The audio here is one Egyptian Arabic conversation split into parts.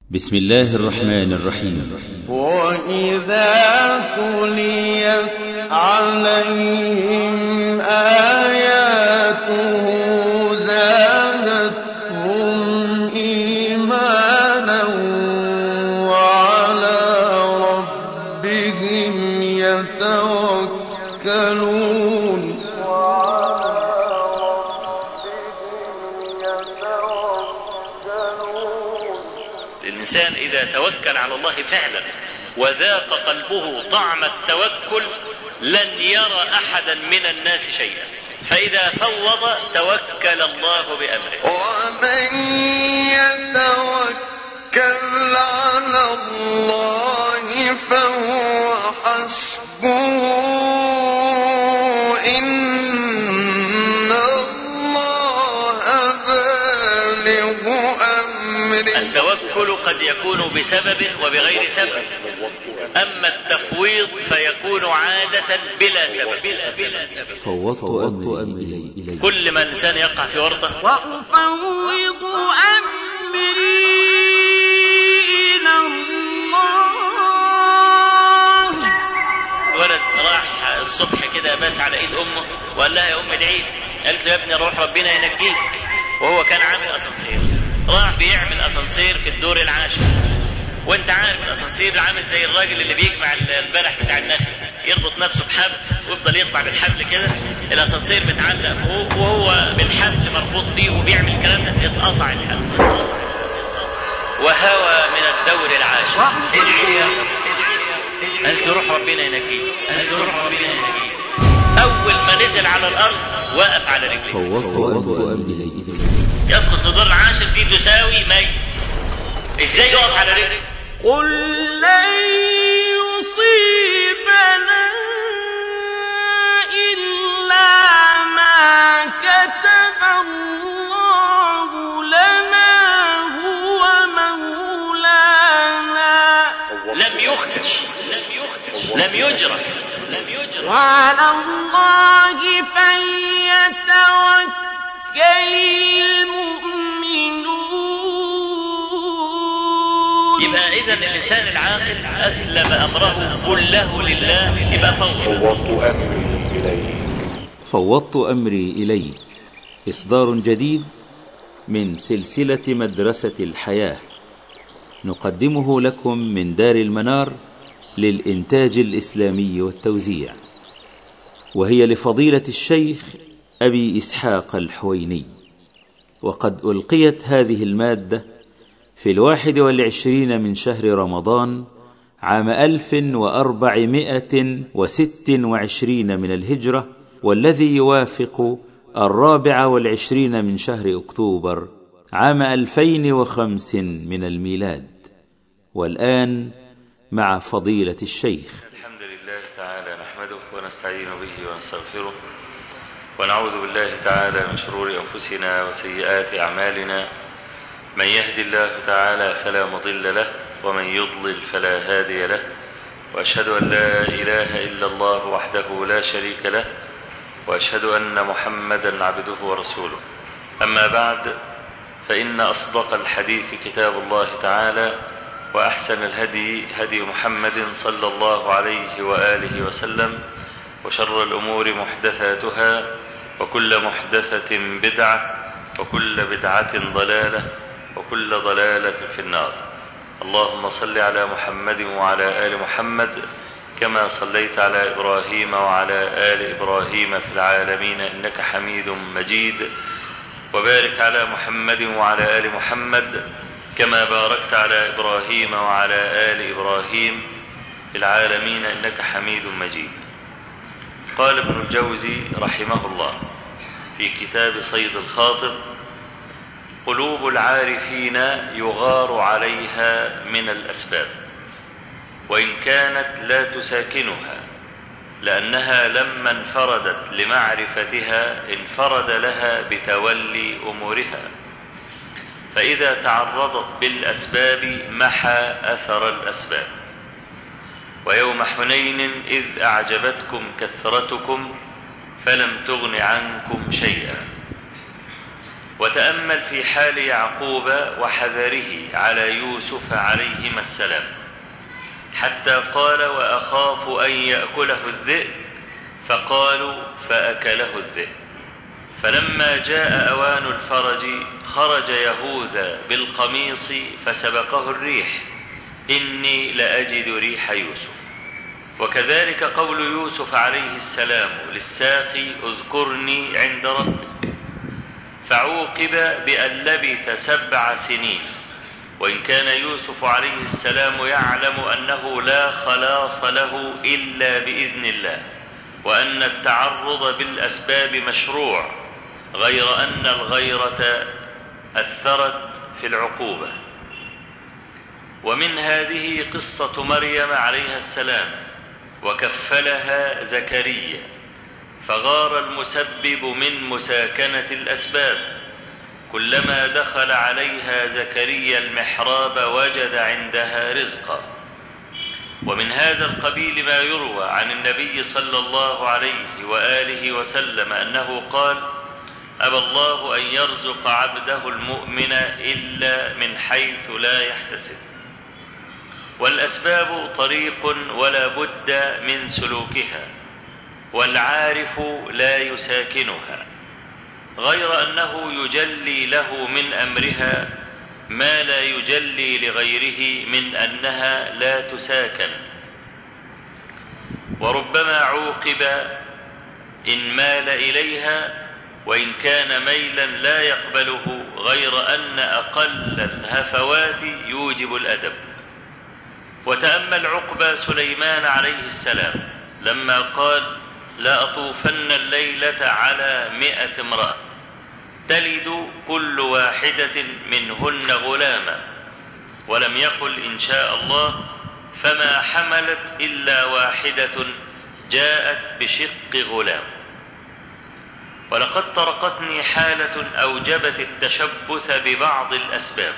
بسم الله الرحمن الرحيم وإذا تليت عليهم آياته زادتهم إيمانا وعلى ربهم يتوكلون الإنسان إذا توكل على الله فعلا وذاق قلبه طعم التوكل لن يرى أحدا من الناس شيئا فإذا فوض توكل الله بأمره ومن يتوكل على الله فهو حسبه إن الله بالغ أمره التوكل قد يكون بسبب وبغير سبب أما التفويض فيكون عادة بلا سبب بلا سبب فوضت أمري إليك كل ما الإنسان يقع في ورطة وأفوض أمري إلى الله ولد راح الصبح كده بات على ايد امه وقال لها يا ام ادعي لي. قالت له يا ابني روح ربنا ينجيك وهو كان عامل اسانسير راح بيعمل اسانسير في الدور العاشر وانت عارف الاسانسير عامل زي الراجل اللي بيجمع البلح بتاع النخل يربط نفسه بحبل ويفضل يطلع بالحبل كده الاسانسير متعلق فوق وهو بالحبل مربوط فيه وبيعمل الكلام ده يتقطع الحبل وهوى من الدور العاشر قالت له روح ربنا ينجيك قالت له روح ربنا ينجيك اول ما نزل على الارض وقف على رجليه فوضت أمري إليك يسقط لدور العاشر دي تساوي ميت ازاي يقف على رجليه قل لن يصيبنا إلا ما كتب الله لنا هو مولانا لم يخدش لم يخدش لم يجرى لم يجرى وعلى الله فليتوكل المؤمنون يبقى اذا الانسان العاقل اسلم امره كله لله يبقى فوض فوضت أمري إليك إصدار جديد من سلسلة مدرسة الحياة نقدمه لكم من دار المنار للإنتاج الإسلامي والتوزيع وهي لفضيلة الشيخ أبي إسحاق الحويني وقد ألقيت هذه المادة في الواحد والعشرين من شهر رمضان عام ألف وأربعمائة وست وعشرين من الهجرة والذي يوافق الرابع والعشرين من شهر أكتوبر عام ألفين وخمس من الميلاد والآن مع فضيلة الشيخ الحمد لله تعالى نحمده ونستعين به ونستغفره ونعوذ بالله تعالى من شرور أنفسنا وسيئات أعمالنا من يهد الله تعالى فلا مضل له ومن يضلل فلا هادي له وأشهد أن لا إله إلا الله وحده لا شريك له وأشهد أن محمدا عبده ورسوله أما بعد فإن أصدق الحديث كتاب الله تعالى وأحسن الهدي هدي محمد صلى الله عليه وآله وسلم وشر الأمور محدثاتها وكل محدثة بدعة وكل بدعة ضلالة وكل ضلالة في النار اللهم صل على محمد وعلى آل محمد كما صليت على إبراهيم وعلى آل إبراهيم في العالمين إنك حميد مجيد وبارك على محمد وعلى آل محمد كما باركت على إبراهيم وعلى آل إبراهيم في العالمين إنك حميد مجيد قال ابن الجوزي رحمه الله في كتاب صيد الخاطر قلوب العارفين يغار عليها من الأسباب وإن كانت لا تساكنها لأنها لما انفردت لمعرفتها انفرد لها بتولي أمورها فإذا تعرضت بالأسباب محى أثر الأسباب ويوم حنين إذ أعجبتكم كثرتكم فلم تغن عنكم شيئا وتأمل في حال يعقوب وحذره على يوسف عليهما السلام حتى قال وأخاف أن يأكله الذئب فقالوا فأكله الذئب فلما جاء أوان الفرج خرج يهوذا بالقميص فسبقه الريح إني لأجد ريح يوسف وكذلك قول يوسف عليه السلام للساقي اذكرني عند ربك فعوقب بأن لبث سبع سنين وإن كان يوسف عليه السلام يعلم أنه لا خلاص له إلا بإذن الله وأن التعرض بالأسباب مشروع غير أن الغيرة أثرت في العقوبة ومن هذه قصة مريم عليها السلام وكفلها زكريا فغار المسبب من مساكنة الأسباب كلما دخل عليها زكريا المحراب وجد عندها رزقا ومن هذا القبيل ما يروى عن النبي صلى الله عليه وآله وسلم أنه قال أبى الله أن يرزق عبده المؤمن إلا من حيث لا يحتسب والأسباب طريق ولا بد من سلوكها والعارف لا يساكنها غير أنه يجلي له من أمرها ما لا يجلي لغيره من أنها لا تساكن وربما عوقب إن مال إليها وإن كان ميلا لا يقبله غير أن أقل الهفوات يوجب الأدب وتأمل عقبى سليمان عليه السلام لما قال لأطوفن الليلة على مئة امرأة تلد كل واحدة منهن غلاما ولم يقل إن شاء الله فما حملت إلا واحدة جاءت بشق غلام ولقد طرقتني حالة أوجبت التشبث ببعض الأسباب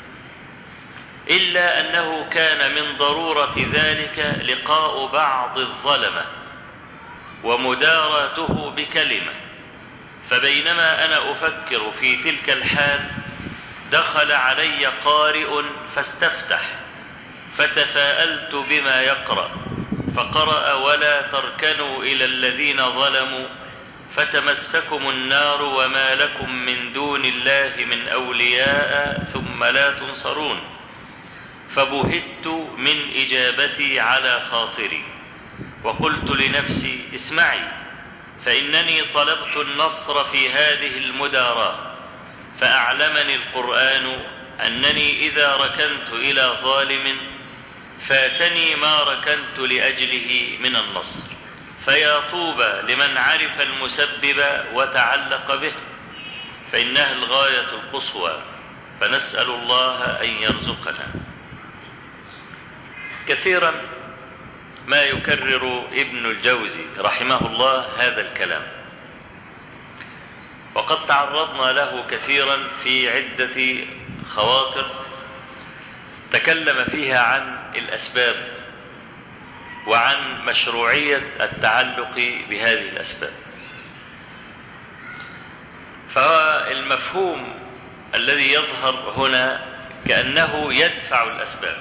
إلا أنه كان من ضرورة ذلك لقاء بعض الظلمة ومداراته بكلمة فبينما أنا أفكر في تلك الحال دخل علي قارئ فاستفتح فتفاءلت بما يقرأ فقرأ ولا تركنوا إلى الذين ظلموا فتمسكم النار وما لكم من دون الله من أولياء ثم لا تنصرون فبهت من إجابتي على خاطري وقلت لنفسي اسمعي فإنني طلبت النصر في هذه المداراة فأعلمني القرآن أنني إذا ركنت إلى ظالم فاتني ما ركنت لأجله من النصر فيا طوبى لمن عرف المسبب وتعلق به فإنها الغاية القصوى فنسأل الله أن يرزقنا كثيرا ما يكرر ابن الجوزي رحمه الله هذا الكلام وقد تعرضنا له كثيرا في عدة خواطر تكلم فيها عن الأسباب وعن مشروعية التعلق بهذه الأسباب فالمفهوم الذي يظهر هنا كأنه يدفع الأسباب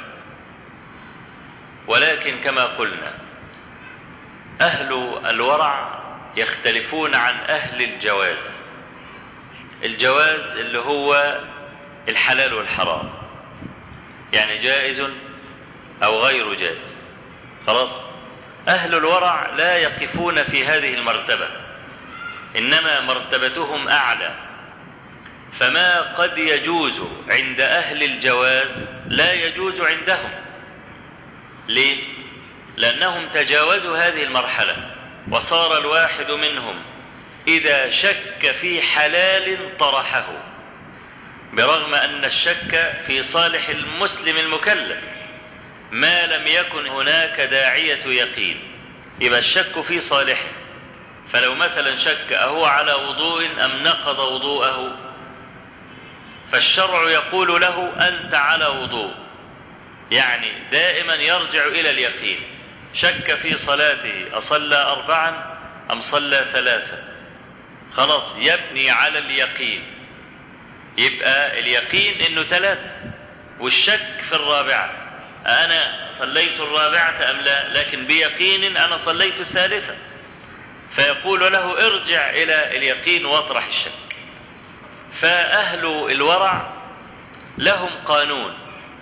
ولكن كما قلنا أهل الورع يختلفون عن أهل الجواز الجواز اللي هو الحلال والحرام يعني جائز أو غير جائز خلاص أهل الورع لا يقفون في هذه المرتبة إنما مرتبتهم أعلى فما قد يجوز عند أهل الجواز لا يجوز عندهم ليه؟ لأنهم تجاوزوا هذه المرحلة وصار الواحد منهم إذا شك في حلال طرحه برغم أن الشك في صالح المسلم المكلف ما لم يكن هناك داعية يقين يبقى الشك في صالحه فلو مثلا شك أهو على وضوء أم نقض وضوءه فالشرع يقول له أنت على وضوء يعني دائما يرجع إلى اليقين شك في صلاته أصلى أربعا أم صلى ثلاثا خلاص يبني على اليقين يبقى اليقين انه ثلاثة والشك في الرابعة أنا صليت الرابعة أم لا لكن بيقين أنا صليت الثالثة فيقول له ارجع إلى اليقين واطرح الشك فأهل الورع لهم قانون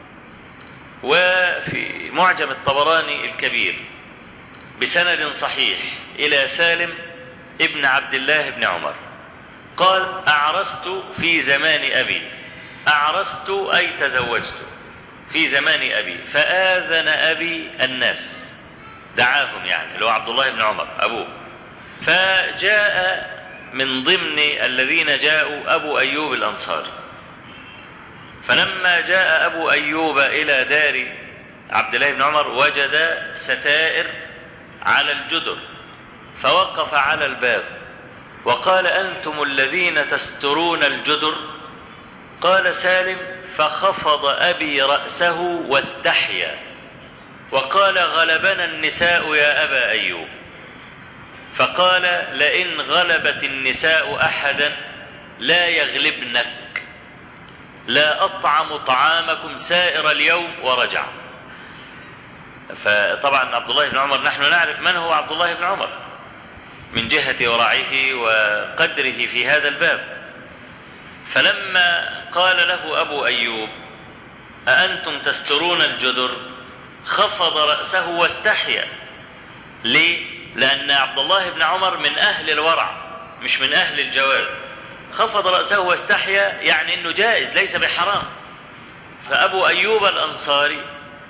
وفي معجم الطبراني الكبير بسند صحيح إلى سالم ابن عبد الله بن عمر قال أعرست في زمان أبي أعرست أي تزوجت في زمان أبي فآذن أبي الناس دعاهم يعني اللي هو عبد الله بن عمر أبوه فجاء من ضمن الذين جاءوا أبو أيوب الأنصاري فلما جاء أبو أيوب إلى دار عبد الله بن عمر وجد ستائر على الجدر فوقف على الباب وقال أنتم الذين تسترون الجدر قال سالم فخفض أبي رأسه واستحيا وقال غلبنا النساء يا أبا أيوب فقال لئن غلبت النساء أحدا لا يغلبنك لا أطعم طعامكم سائر اليوم ورجع فطبعا عبد الله بن عمر نحن نعرف من هو عبد الله بن عمر من جهة ورعه وقدره في هذا الباب فلما قال له أبو أيوب أأنتم تسترون الجدر خفض رأسه واستحيا ليه؟ لأن عبد الله بن عمر من أهل الورع مش من أهل الجواز خفض رأسه واستحيا يعني أنه جائز ليس بحرام فأبو أيوب الأنصاري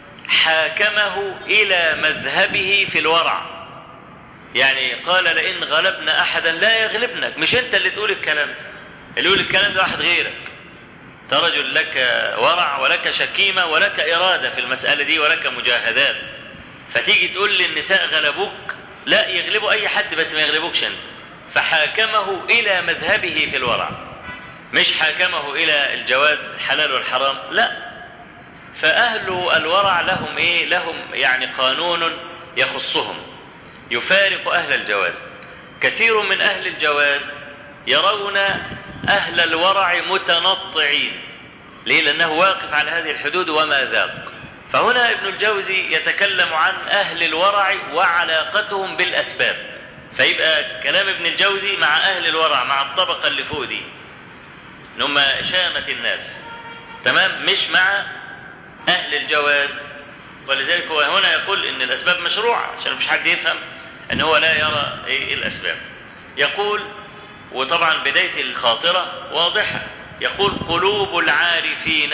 حاكمه إلى مذهبه في الورع يعني قال لئن غلبنا أحدا لا يغلبنك مش أنت اللي تقول الكلام ده اللي يقول الكلام ده واحد غيرك أنت رجل لك ورع ولك شكيمة ولك إرادة في المسألة دي ولك مجاهدات فتيجي تقول للنساء غلبوك لا يغلبوا أي حد بس ما يغلبوكش أنت فحاكمه إلى مذهبه في الورع مش حاكمه إلى الجواز الحلال والحرام لا فأهل الورع لهم إيه لهم يعني قانون يخصهم يفارق أهل الجواز كثير من أهل الجواز يرون أهل الورع متنطعين ليه لأنه واقف على هذه الحدود وما ذاق فهنا ابن الجوزي يتكلم عن أهل الورع وعلاقتهم بالأسباب فيبقى كلام ابن الجوزي مع أهل الورع مع الطبقة اللي فوق دي إن هم شامة الناس تمام مش مع أهل الجواز ولذلك هو هنا يقول إن الأسباب مشروعة عشان مفيش حد يفهم أن هو لا يرى إيه الأسباب يقول وطبعا بداية الخاطرة واضحة يقول قلوب العارفين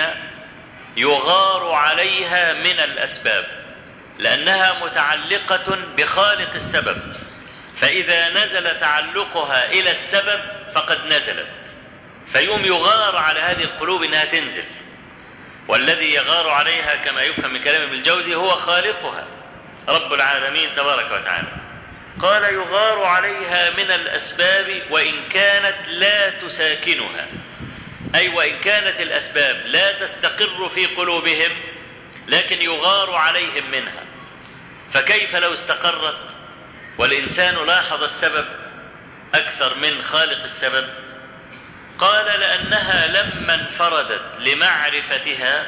يغار عليها من الأسباب لأنها متعلقة بخالق السبب فإذا نزل تعلقها إلى السبب فقد نزلت فيقوم يغار على هذه القلوب إنها تنزل والذي يغار عليها كما يفهم من كلام ابن الجوزي هو خالقها رب العالمين تبارك وتعالى قال يغار عليها من الأسباب وإن كانت لا تساكنها أي وإن كانت الأسباب لا تستقر في قلوبهم لكن يغار عليهم منها فكيف لو استقرت والإنسان لاحظ السبب أكثر من خالق السبب قال لأنها لما انفردت لمعرفتها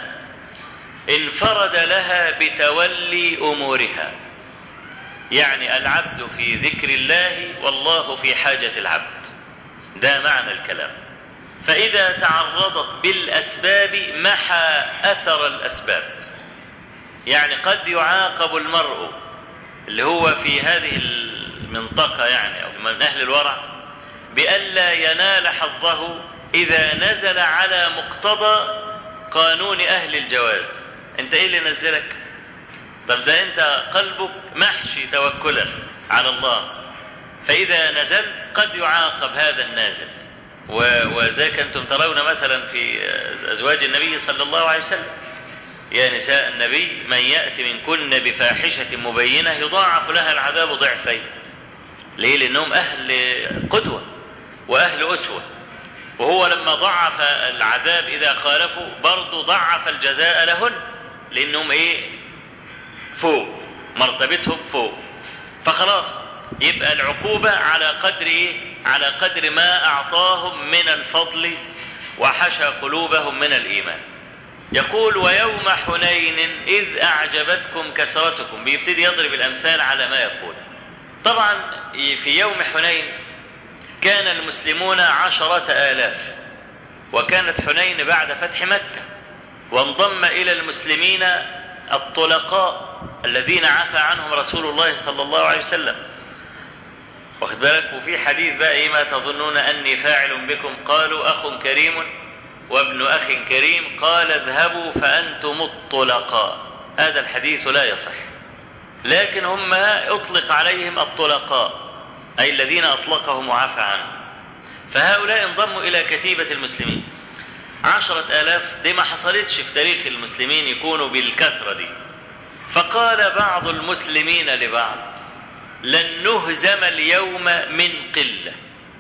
انفرد لها بتولي أمورها يعني العبد في ذكر الله والله في حاجة العبد ده معنى الكلام فإذا تعرضت بالأسباب محى أثر الأسباب يعني قد يعاقب المرء اللي هو في هذه المنطقة يعني أو من أهل الورع بألا ينال حظه إذا نزل على مقتضى قانون أهل الجواز أنت إيه اللي نزلك طب ده أنت قلبك محشي توكلا على الله فإذا نزلت قد يعاقب هذا النازل وذلك أنتم ترون مثلا في أزواج النبي صلى الله عليه وسلم يا نساء النبي من يأتي منكن بفاحشة مبينة يضاعف لها العذاب ضعفين ليه لأنهم أهل قدوة وأهل أسوة وهو لما ضعف العذاب إذا خالفوا برضه ضعف الجزاء لهن لأنهم إيه فوق مرتبتهم فوق فخلاص يبقى العقوبة على قدر إيه على قدر ما أعطاهم من الفضل وحشى قلوبهم من الإيمان يقول ويوم حنين إذ أعجبتكم كثرتكم بيبتدي يضرب الأمثال على ما يقول طبعا في يوم حنين كان المسلمون عشرة آلاف وكانت حنين بعد فتح مكة وانضم إلى المسلمين الطلقاء الذين عفى عنهم رسول الله صلى الله عليه وسلم واخد بالك وفي حديث بقى ايه ما تظنون اني فاعل بكم قالوا اخ كريم وابن اخ كريم قال اذهبوا فانتم الطلقاء هذا الحديث لا يصح لكن هم اطلق عليهم الطلقاء اي الذين اطلقهم وعفى عنهم فهؤلاء انضموا الى كتيبه المسلمين عشرة آلاف دي ما حصلتش في تاريخ المسلمين يكونوا بالكثرة دي فقال بعض المسلمين لبعض لن نهزم اليوم من قلة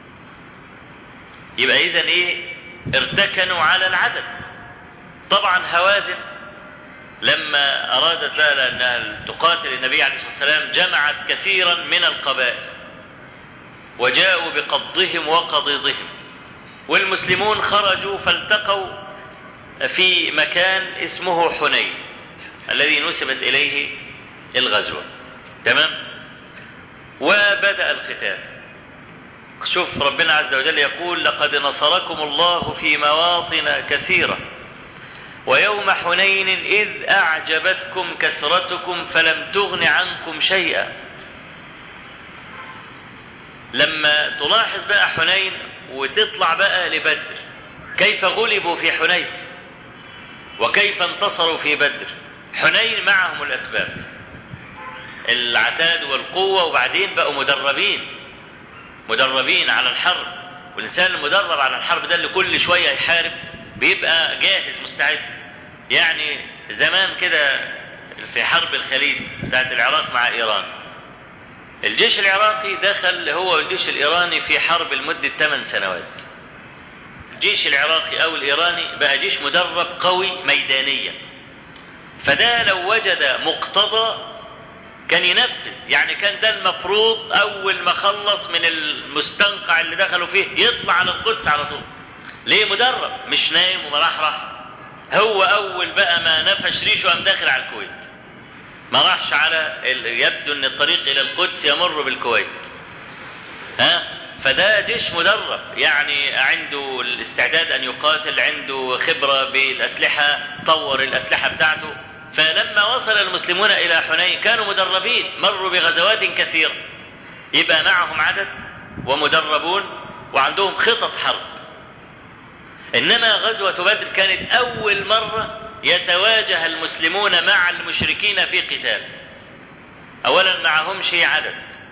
يبقى إذن إيه ارتكنوا على العدد طبعا هوازن لما أرادت بقى أنها تقاتل النبي عليه الصلاة والسلام جمعت كثيرا من القبائل وجاءوا بقضهم وقضيضهم والمسلمون خرجوا فالتقوا في مكان اسمه حنين الذي نسبت إليه الغزوة تمام وبدأ القتال شوف ربنا عز وجل يقول لقد نصركم الله في مواطن كثيرة ويوم حنين إذ أعجبتكم كثرتكم فلم تغن عنكم شيئا لما تلاحظ بقى حنين وتطلع بقى لبدر كيف غلبوا في حنين وكيف انتصروا في بدر حنين معهم الأسباب العتاد والقوة وبعدين بقوا مدربين مدربين على الحرب والإنسان المدرب على الحرب ده اللي كل شوية يحارب بيبقى جاهز مستعد يعني زمان كده في حرب الخليج بتاعت العراق مع إيران الجيش العراقي دخل هو والجيش الإيراني في حرب لمدة 8 سنوات الجيش العراقي أو الإيراني بقى جيش مدرب قوي ميدانيا فده لو وجد مقتضى كان ينفذ يعني كان ده المفروض أول ما خلص من المستنقع اللي دخلوا فيه يطلع على القدس على طول ليه مدرب مش نايم ومرحرح هو أول بقى ما نفش ريشه قام داخل على الكويت ما راحش على يبدو ان الطريق الى القدس يمر بالكويت ها فده جيش مدرب يعني عنده الاستعداد ان يقاتل عنده خبره بالاسلحه طور الاسلحه بتاعته فلما وصل المسلمون الى حنين كانوا مدربين مروا بغزوات كثيره يبقى معهم عدد ومدربون وعندهم خطط حرب انما غزوه بدر كانت اول مره يتواجه المسلمون مع المشركين في قتال اولا معهمش عدد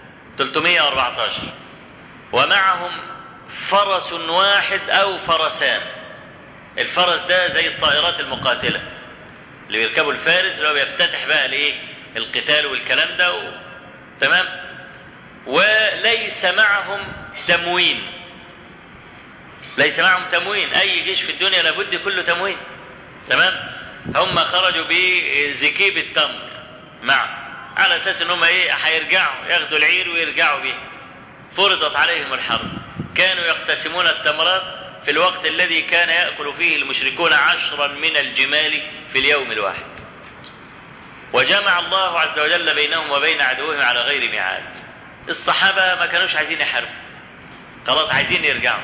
314 ومعهم فرس واحد او فرسان الفرس ده زي الطائرات المقاتله اللي بيركبوا الفارس اللي هو بيفتتح بقى الايه القتال والكلام ده و... تمام وليس معهم تموين ليس معهم تموين اي جيش في الدنيا لابد كله تموين تمام هم خرجوا بزكيب التمر مع على اساس ان هم ايه هيرجعوا ياخدوا العير ويرجعوا بيه فرضت عليهم الحرب كانوا يقتسمون التمرات في الوقت الذي كان ياكل فيه المشركون عشرا من الجمال في اليوم الواحد وجمع الله عز وجل بينهم وبين عدوهم على غير ميعاد الصحابه ما كانوش عايزين يحاربوا خلاص عايزين يرجعوا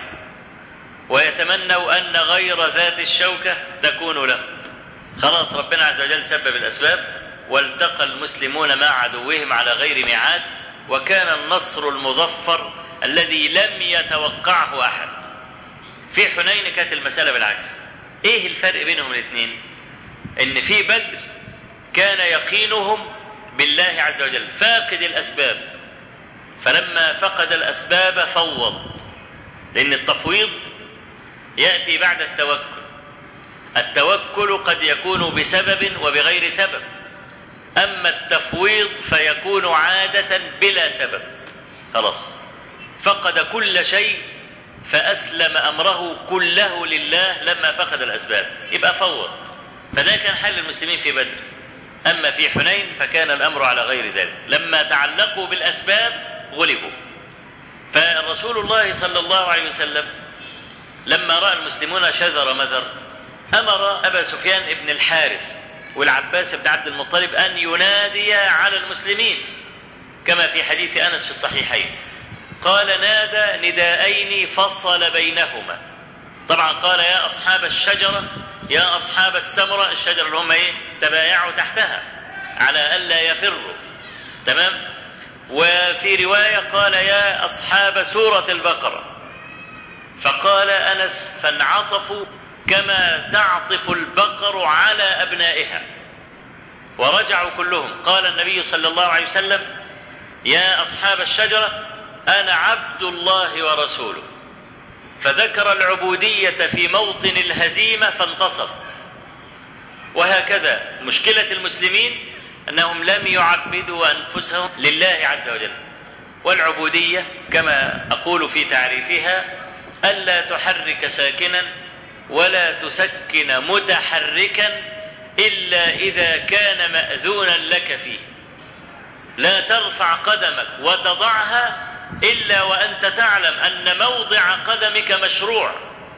ويتمنوا ان غير ذات الشوكه تكون لهم خلاص ربنا عز وجل سبب الاسباب والتقى المسلمون مع عدوهم على غير ميعاد وكان النصر المظفر الذي لم يتوقعه احد في حنين كانت المساله بالعكس ايه الفرق بينهم الاثنين ان في بدر كان يقينهم بالله عز وجل فاقد الاسباب فلما فقد الاسباب فوض لان التفويض ياتي بعد التوكل التوكل قد يكون بسبب وبغير سبب اما التفويض فيكون عاده بلا سبب خلاص فقد كل شيء فاسلم امره كله لله لما فقد الاسباب يبقى فوض فده كان حل المسلمين في بدر اما في حنين فكان الامر على غير ذلك لما تعلقوا بالاسباب غلبوا فرسول الله صلى الله عليه وسلم لما راى المسلمون شذر مذر امر ابا سفيان بن الحارث والعباس بن عبد المطلب ان ينادي على المسلمين كما في حديث انس في الصحيحين قال نادى نداءين فصل بينهما طبعا قال يا اصحاب الشجره يا اصحاب السمره الشجره اللي هم ايه تبايعوا تحتها على الا يفروا تمام وفي روايه قال يا اصحاب سوره البقره فقال انس فانعطفوا كما تعطف البقر على ابنائها ورجعوا كلهم قال النبي صلى الله عليه وسلم يا اصحاب الشجره انا عبد الله ورسوله فذكر العبوديه في موطن الهزيمه فانتصر وهكذا مشكله المسلمين انهم لم يعبدوا انفسهم لله عز وجل والعبوديه كما اقول في تعريفها الا تحرك ساكنا ولا تسكن متحركا الا اذا كان ماذونا لك فيه لا ترفع قدمك وتضعها الا وانت تعلم ان موضع قدمك مشروع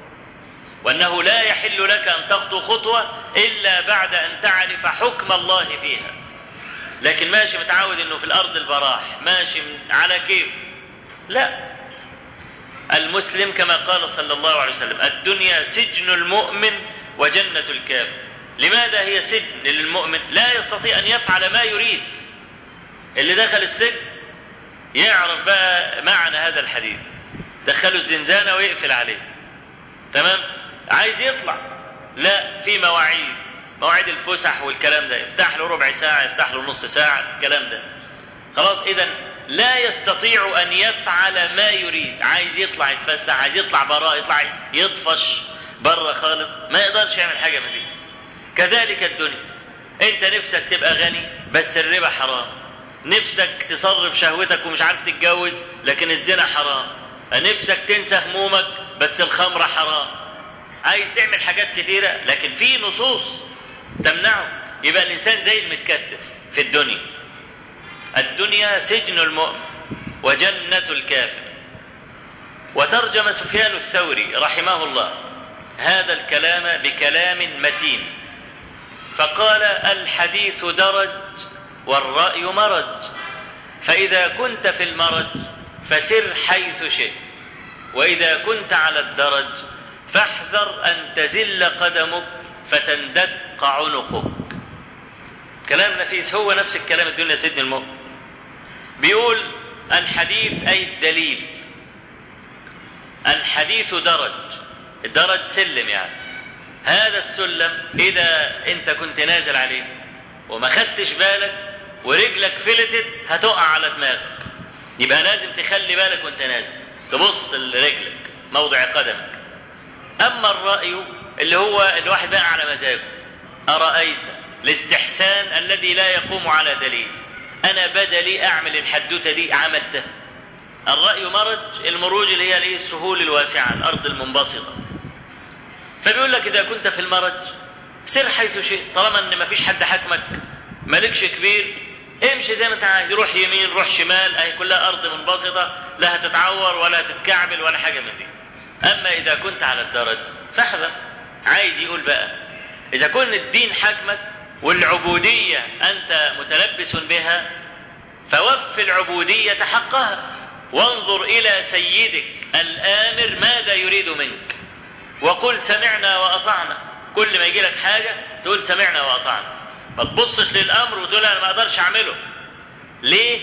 وانه لا يحل لك ان تخطو خطوه الا بعد ان تعرف حكم الله فيها لكن ماشي متعود انه في الارض البراح ماشي على كيف لا المسلم كما قال صلى الله عليه وسلم الدنيا سجن المؤمن وجنة الكافر لماذا هي سجن للمؤمن لا يستطيع أن يفعل ما يريد اللي دخل السجن يعرف بقى معنى هذا الحديث دخله الزنزانة ويقفل عليه تمام عايز يطلع لا في مواعيد مواعيد الفسح والكلام ده يفتح له ربع ساعة يفتح له نص ساعة الكلام ده خلاص إذا لا يستطيع أن يفعل ما يريد عايز يطلع يتفسح عايز يطلع برا يطلع يطفش بره خالص ما يقدرش يعمل حاجة من دي كذلك الدنيا انت نفسك تبقى غني بس الربا حرام نفسك تصرف شهوتك ومش عارف تتجوز لكن الزنا حرام نفسك تنسى همومك بس الخمرة حرام عايز تعمل حاجات كتيرة لكن في نصوص تمنعه يبقى الإنسان زي المتكتف في الدنيا الدنيا سجن المؤمن وجنة الكافر وترجم سفيان الثوري رحمه الله هذا الكلام بكلام متين فقال الحديث درج والرأي مرج فإذا كنت في المرج فسر حيث شئت وإذا كنت على الدرج فاحذر أن تزل قدمك فتندق عنقك كلام نفيس هو نفس الكلام الدنيا سيدنا المؤمن بيقول الحديث أي الدليل الحديث درج الدرج سلم يعني هذا السلم إذا أنت كنت نازل عليه وما خدتش بالك ورجلك فلتت هتقع على دماغك يبقى لازم تخلي بالك وانت نازل تبص لرجلك موضع قدمك أما الرأي اللي هو الواحد بقى على مزاجه أرأيت الاستحسان الذي لا يقوم على دليل أنا بدلي أعمل الحدوتة دي عملتها الرأي مرج المروج اللي هي الايه السهول الواسعة الأرض المنبسطة فبيقول لك إذا كنت في المرج سر حيث شئت طالما إن ما فيش حد حكمك مالكش كبير امشي زي ما انت عايز روح يمين روح شمال اهي كلها ارض منبسطه لا هتتعور ولا هتتكعبل ولا حاجه من دي اما اذا كنت على الدرج فاحذر عايز يقول بقى اذا كن الدين حكمك والعبوديه انت متلبس بها فوف العبوديه حقها وانظر الى سيدك الامر ماذا يريد منك وقل سمعنا واطعنا كل ما يجي لك حاجه تقول سمعنا واطعنا ما تبصش للامر وتقول انا ما اقدرش اعمله ليه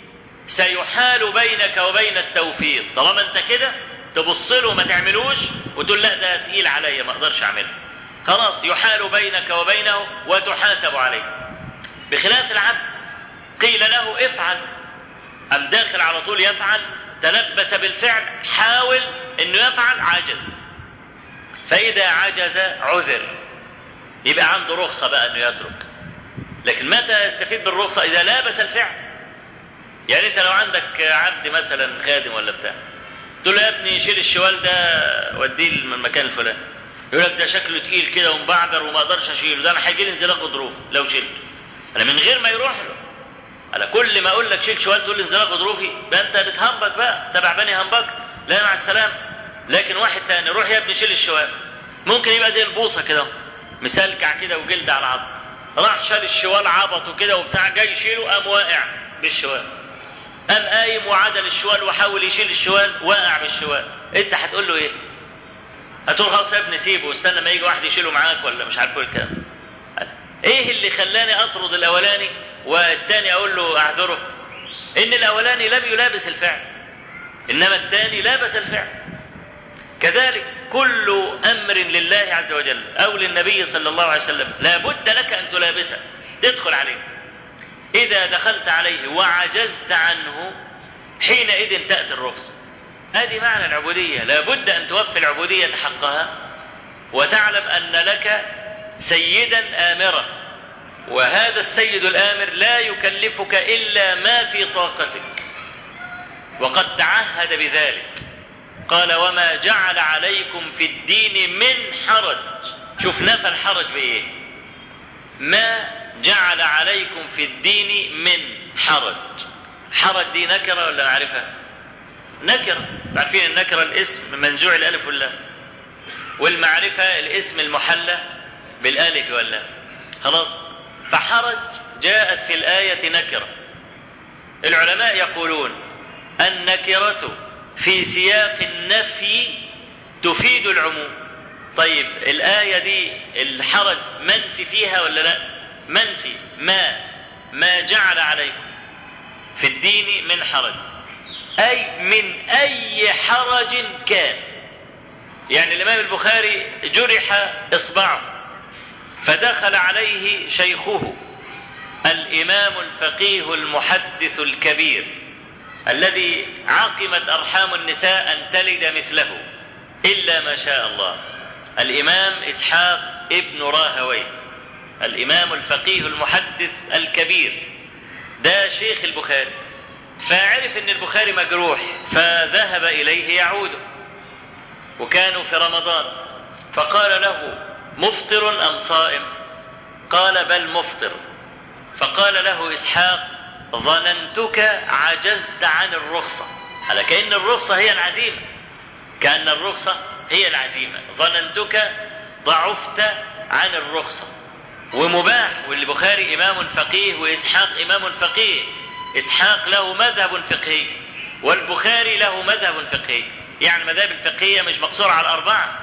سيحال بينك وبين التوفيق طالما انت كده تبص له وما تعملوش وتقول لا ده تقيل عليا ما اقدرش اعمله خلاص يحال بينك وبينه وتحاسب عليه بخلاف العبد قيل له افعل ام داخل على طول يفعل تلبس بالفعل حاول انه يفعل عجز فاذا عجز عذر يبقى عنده رخصه بقى انه يترك لكن متى يستفيد بالرخصة إذا لابس الفعل يعني أنت لو عندك عبد مثلا خادم ولا بتاع تقول له يا ابني شيل الشوال ده وديه من المكان الفلاني يقول لك ده شكله تقيل كده ومبعدر وما اقدرش اشيله ده انا هيجي لي انزلاق غضروف لو شلته انا من غير ما يروح له انا كل ما اقول لك شيل شوال تقول لي انزلاق غضروفي ده انت بتهنبك بقى تبع بني هنبك لا مع السلامه لكن واحد تاني روح يا ابني شيل الشوال ممكن يبقى زي البوصه كده مسلكع كده وجلد على العظم راح شال الشوال عبطه كده وبتاع جاي يشيله قام واقع بالشوال قام قايم وعدل الشوال وحاول يشيل الشوال واقع بالشوال انت هتقول له ايه هتقول خلاص يا ابني سيبه واستنى ما يجي واحد يشيله معاك ولا مش عارف ايه الكلام ايه اللي خلاني اطرد الاولاني والتاني اقول له اعذره ان الاولاني لم يلابس الفعل انما الثاني لابس الفعل كذلك كل امر لله عز وجل او للنبي صلى الله عليه وسلم لا بد لك ان تلابسه تدخل عليه اذا دخلت عليه وعجزت عنه حينئذ تاتي الرخصه هذه معنى العبوديه لا بد ان توفي العبوديه حقها وتعلم ان لك سيدا امرا وهذا السيد الامر لا يكلفك الا ما في طاقتك وقد تعهد بذلك قال وما جعل عليكم في الدين من حرج شوف نفى الحرج بايه ما جعل عليكم في الدين من حرج حرج دي نكره ولا معرفه نكره عارفين النكره الاسم منزوع الالف واللام والمعرفه الاسم المحلى بالالف واللام خلاص فحرج جاءت في الايه نكره العلماء يقولون النكره في سياق النفي تفيد العموم طيب الآية دي الحرج منفي فيها ولا لا منفي ما ما جعل عليكم في الدين من حرج أي من أي حرج كان يعني الإمام البخاري جرح إصبعه فدخل عليه شيخه الإمام الفقيه المحدث الكبير الذي عقمت ارحام النساء ان تلد مثله الا ما شاء الله الامام اسحاق ابن راهوي الامام الفقيه المحدث الكبير ده شيخ البخاري فعرف ان البخاري مجروح فذهب اليه يعوده وكانوا في رمضان فقال له مفطر ام صائم قال بل مفطر فقال له اسحاق ظننتك عجزت عن الرخصة على كأن الرخصة هي العزيمة كأن الرخصة هي العزيمة ظننتك ضعفت عن الرخصة ومباح والبخاري إمام فقيه وإسحاق إمام فقيه إسحاق له مذهب فقهي والبخاري له مذهب فقهي يعني المذاهب الفقهية مش مقصورة على الأربعة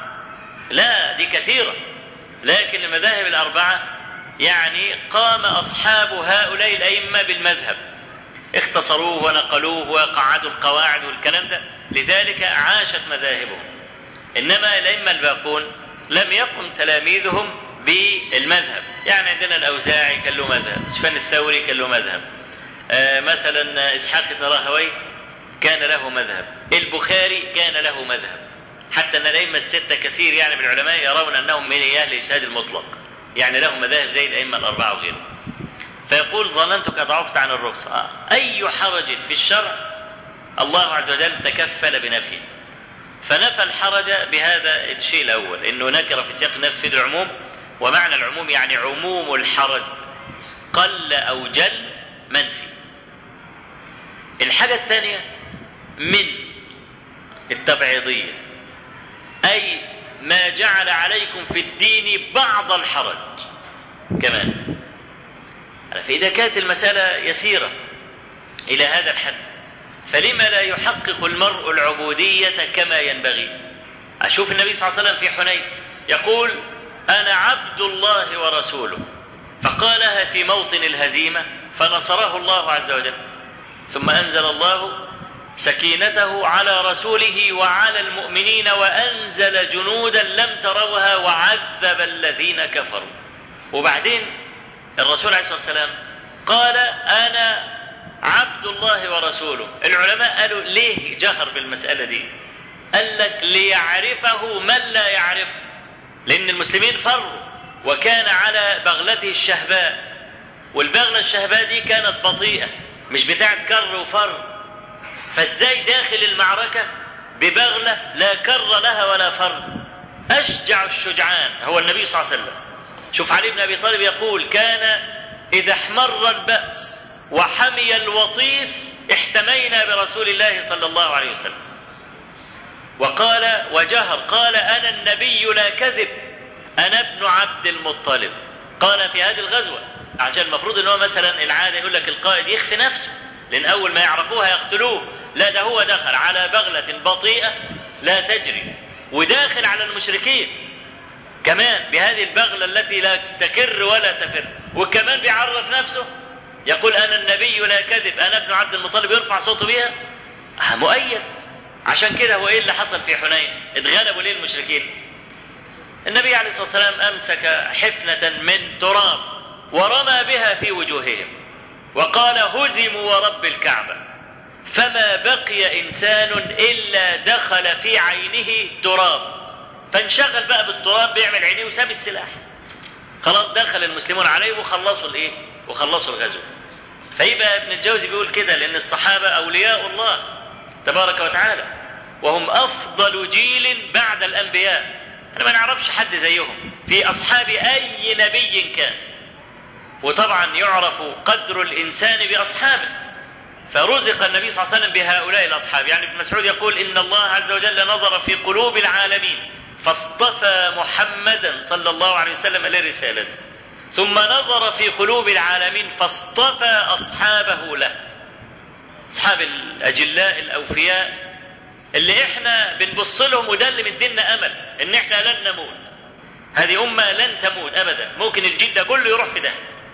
لا دي كثيرة لكن المذاهب الأربعة يعني قام أصحاب هؤلاء الأئمة بالمذهب اختصروه ونقلوه وقعدوا القواعد والكلام ده لذلك عاشت مذاهبهم إنما الأئمة الباقون لم يقم تلاميذهم بالمذهب يعني عندنا الأوزاعي كان له مذهب سفيان الثوري كان له مذهب آه مثلا إسحاق بن راهوي كان له مذهب البخاري كان له مذهب حتى أن الأئمة الستة كثير يعني من العلماء يرون أنهم من أهل الاجتهاد المطلق يعني لهم مذاهب زي الأئمة الأربعة وغيرهم فيقول ظننتك ضعفت عن الرخصة آه. أي حرج في الشرع الله عز وجل تكفل بنفيه فنفى الحرج بهذا الشيء الأول إنه نكر في سياق النفي تفيد العموم ومعنى العموم يعني عموم الحرج قل أو جل منفي الحاجة الثانية من التبعيضية أي ما جعل عليكم في الدين بعض الحرج كمان فإذا كانت المسألة يسيرة إلى هذا الحد فلما لا يحقق المرء العبودية كما ينبغي أشوف النبي صلى الله عليه وسلم في حنين يقول أنا عبد الله ورسوله فقالها في موطن الهزيمة فنصره الله عز وجل ثم أنزل الله سكينته على رسوله وعلى المؤمنين وأنزل جنودا لم تروها وعذب الذين كفروا وبعدين الرسول عليه الصلاة والسلام قال أنا عبد الله ورسوله العلماء قالوا ليه جهر بالمسألة دي قال لك ليعرفه من لا يعرفه لأن المسلمين فروا وكان على بغلته الشهباء والبغلة الشهباء دي كانت بطيئة مش بتاعت كر وفر فازاي داخل المعركة ببغلة لا كر لها ولا فر أشجع الشجعان هو النبي صلى الله عليه وسلم شوف علي بن أبي طالب يقول كان إذا احمر البأس وحمي الوطيس احتمينا برسول الله صلى الله عليه وسلم وقال وجهر قال أنا النبي لا كذب أنا ابن عبد المطلب قال في هذه الغزوة عشان المفروض ان هو مثلا العادة يقول لك القائد يخفي نفسه لأن أول ما يعرفوها يقتلوه لا ده هو دخل على بغلة بطيئة لا تجري وداخل على المشركين كمان بهذه البغلة التي لا تكر ولا تفر وكمان بيعرف نفسه يقول أنا النبي لا كذب أنا ابن عبد المطلب يرفع صوته بها آه مؤيد عشان كده هو ايه اللي حصل في حنين اتغلبوا ليه المشركين النبي عليه الصلاة والسلام أمسك حفنة من تراب ورمى بها في وجوههم وقال هزموا ورب الكعبة فما بقي إنسان إلا دخل في عينه تراب فانشغل بقى بالتراب بيعمل عينيه وساب السلاح خلاص دخل المسلمون عليه وخلصوا الايه وخلصوا الغزو فيبقى ابن الجوزي بيقول كده لأن الصحابة أولياء الله تبارك وتعالى وهم أفضل جيل بعد الأنبياء احنا ما نعرفش حد زيهم في أصحاب أي نبي كان وطبعا يعرف قدر الإنسان بأصحابه فرزق النبي صلى الله عليه وسلم بهؤلاء الأصحاب يعني ابن مسعود يقول إن الله عز وجل نظر في قلوب العالمين فاصطفى محمدا صلى الله عليه وسلم لرسالته ثم نظر في قلوب العالمين فاصطفى أصحابه له أصحاب الأجلاء الأوفياء اللي احنا بنبص لهم وده اللي مدينا امل ان احنا لن نموت هذه امه لن تموت ابدا ممكن الجيل ده كله يروح في ده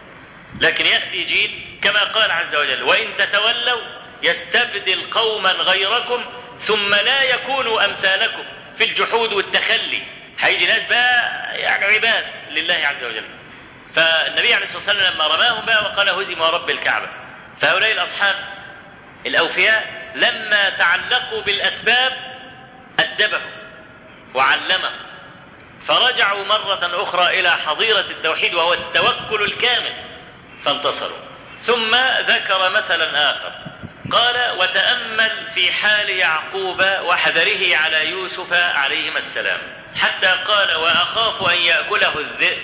لكن ياتي جيل كما قال عز وجل وان تتولوا يستبدل قوما غيركم ثم لا يكونوا امثالكم في الجحود والتخلي هيجي ناس بقى يعني عباد لله عز وجل فالنبي عليه الصلاه والسلام لما رماهم بقى وقال هزم رب الكعبه فهؤلاء الاصحاب الاوفياء لما تعلقوا بالاسباب ادبهم وعلمهم فرجعوا مرة أخرى إلى حظيرة التوحيد وهو التوكل الكامل فانتصروا ثم ذكر مثلا آخر قال وتأمل في حال يعقوب وحذره على يوسف عليهما السلام حتى قال وأخاف أن يأكله الذئب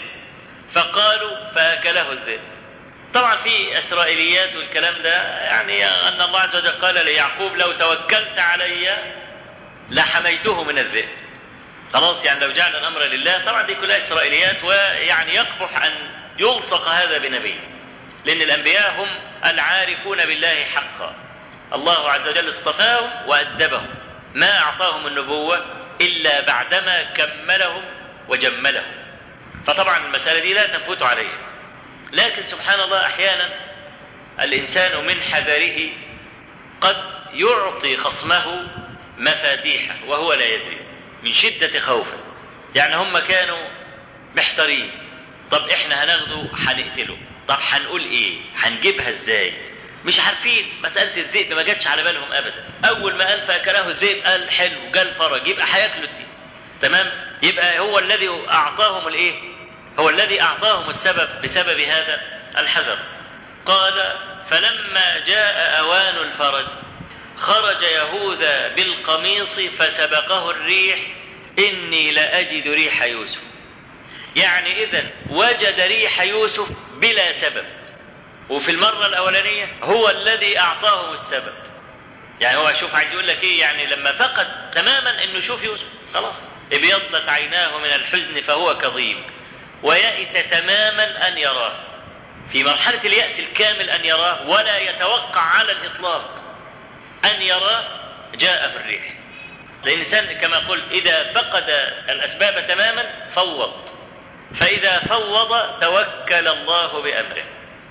فقالوا فأكله الذئب طبعا في اسرائيليات والكلام ده يعني ان الله عز وجل قال ليعقوب لو توكلت علي لحميته من الذئب خلاص يعني لو جعل الامر لله طبعا دي كلها اسرائيليات ويعني يقبح ان يلصق هذا بنبي لان الانبياء هم العارفون بالله حقا الله عز وجل اصطفاهم وادبهم ما اعطاهم النبوه الا بعدما كملهم وجملهم فطبعا المساله دي لا تفوت عليه لكن سبحان الله احيانا الانسان من حذره قد يعطي خصمه مفاتيحه وهو لا يدري من شده خوفه يعني هم كانوا محتارين طب احنا هناخده هنقتله طب هنقول ايه هنجيبها ازاي مش عارفين مسألة الذئب ما جاتش على بالهم أبدا أول ما قال فأكله الذئب قال حلو جال فرج يبقى هياكلوا الدين تمام يبقى هو الذي أعطاهم الإيه هو الذي أعطاهم السبب بسبب هذا الحذر قال فلما جاء أوان الفرج خرج يهوذا بالقميص فسبقه الريح إني لأجد ريح يوسف يعني إذا وجد ريح يوسف بلا سبب وفي المرة الأولانية هو الذي أعطاهم السبب يعني هو شوف عايز يقول لك إيه يعني لما فقد تماما إنه يشوف يوسف خلاص ابيضت عيناه من الحزن فهو كظيم ويأس تماما أن يراه في مرحلة اليأس الكامل أن يراه ولا يتوقع على الإطلاق أن يراه جاء في الريح لأن الإنسان كما قلت إذا فقد الأسباب تماما فوض فإذا فوض توكل الله بأمره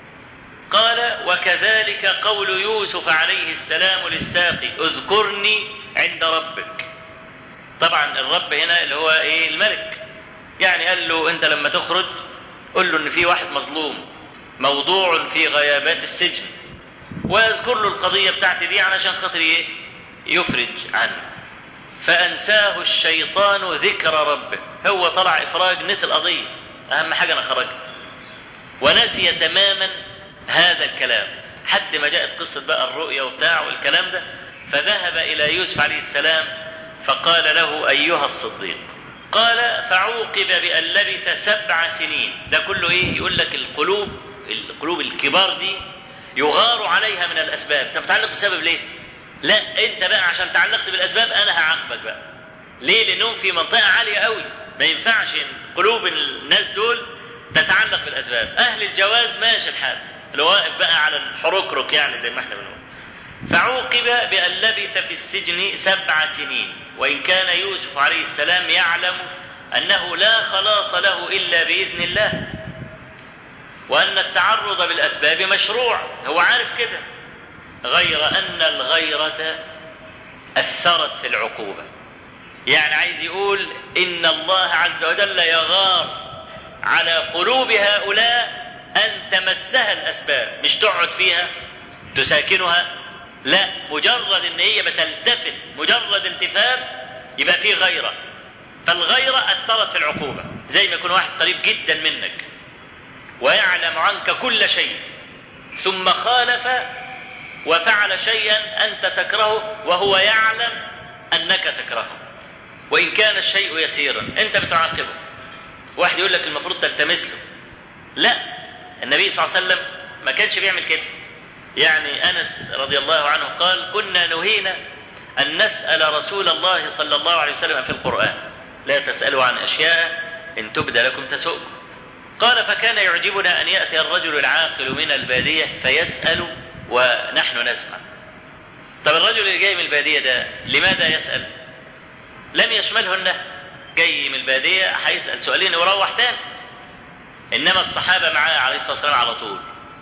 قال وكذلك قول يوسف عليه السلام للساقي اذكرني عند ربك طبعا الرب هنا اللي هو ايه الملك يعني قال له انت لما تخرج قل له ان في واحد مظلوم موضوع في غيابات السجن واذكر له القضيه بتاعتي دي علشان خاطر ايه يفرج عنه فانساه الشيطان ذكر ربه هو طلع افراج نسي القضيه اهم حاجه انا خرجت ونسي تماما هذا الكلام حد ما جاءت قصه بقى الرؤيا وبتاع والكلام ده فذهب الى يوسف عليه السلام فقال له ايها الصديق قال فعوقب بأن لبث سبع سنين ده كله ايه يقول لك القلوب القلوب الكبار دي يغار عليها من الاسباب انت متعلق بسبب ليه لا انت بقى عشان تعلقت بالاسباب انا هعاقبك بقى ليه لانهم في منطقه عاليه قوي ما ينفعش قلوب الناس دول تتعلق بالاسباب اهل الجواز ماشي الحال اللي واقف بقى على الحركرك يعني زي ما احنا بنقول فعوقب بأن لبث في السجن سبع سنين وإن كان يوسف عليه السلام يعلم أنه لا خلاص له إلا بإذن الله وأن التعرض بالأسباب مشروع هو عارف كده غير أن الغيرة أثرت في العقوبة يعني عايز يقول إن الله عز وجل يغار على قلوب هؤلاء أن تمسها الأسباب مش تقعد فيها تساكنها لا مجرد ان هي بتلتفت مجرد التفات يبقى فيه غيره فالغيره اثرت في العقوبه زي ما يكون واحد قريب جدا منك ويعلم عنك كل شيء ثم خالف وفعل شيئا انت تكرهه وهو يعلم انك تكرهه وان كان الشيء يسيرا انت بتعاقبه واحد يقول لك المفروض تلتمس له لا النبي صلى الله عليه وسلم ما كانش بيعمل كده يعني انس رضي الله عنه قال كنا نهينا ان نسال رسول الله صلى الله عليه وسلم في القران لا تسالوا عن اشياء ان تبد لكم تسؤكم قال فكان يعجبنا ان ياتي الرجل العاقل من الباديه فيسال ونحن نسمع طب الرجل اللي جاي من الباديه ده لماذا يسال لم يشمله النهي جاي من الباديه هيسال سؤالين ويروح تاني انما الصحابه معاه عليه الصلاه والسلام على طول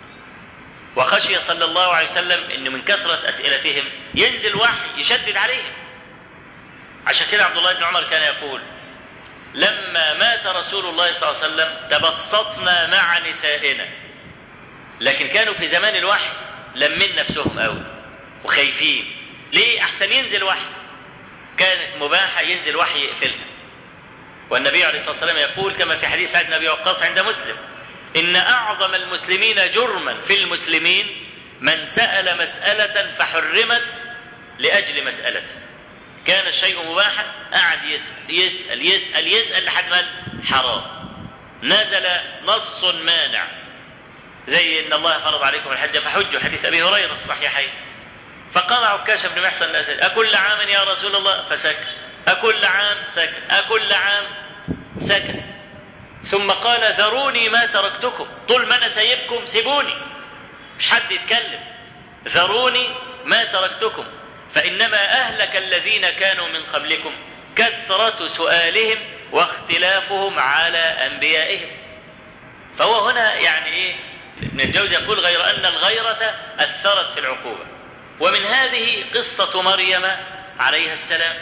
وخشي صلى الله عليه وسلم ان من كثره اسئلتهم ينزل وحي يشدد عليهم عشان كده عبد الله بن عمر كان يقول لما مات رسول الله صلى الله عليه وسلم تبسطنا مع نسائنا لكن كانوا في زمان الوحي لمن نفسهم قوي وخايفين ليه احسن ينزل وحي كانت مباحه ينزل وحي يقفلها والنبي عليه الصلاه والسلام يقول كما في حديث سعد بن ابي وقاص عند مسلم إن أعظم المسلمين جرما في المسلمين من سأل مسألة فحرمت لأجل مسألته كان الشيء مباحا قعد يسأل يسأل يسأل يسأل لحد ما حرام نزل نص مانع زي إن الله فرض عليكم الحج فحجوا حديث أبي هريرة في الصحيحين فقام عكاش بن محسن الأسد أكل عام يا رسول الله فسكت أكل عام سكت أكل عام سكت ثم قال ذروني ما تركتكم طول ما انا سايبكم سيبوني مش حد يتكلم ذروني ما تركتكم فانما اهلك الذين كانوا من قبلكم كثره سؤالهم واختلافهم على انبيائهم فهو هنا يعني ايه ابن الجوزي يقول غير ان الغيره اثرت في العقوبه ومن هذه قصه مريم عليها السلام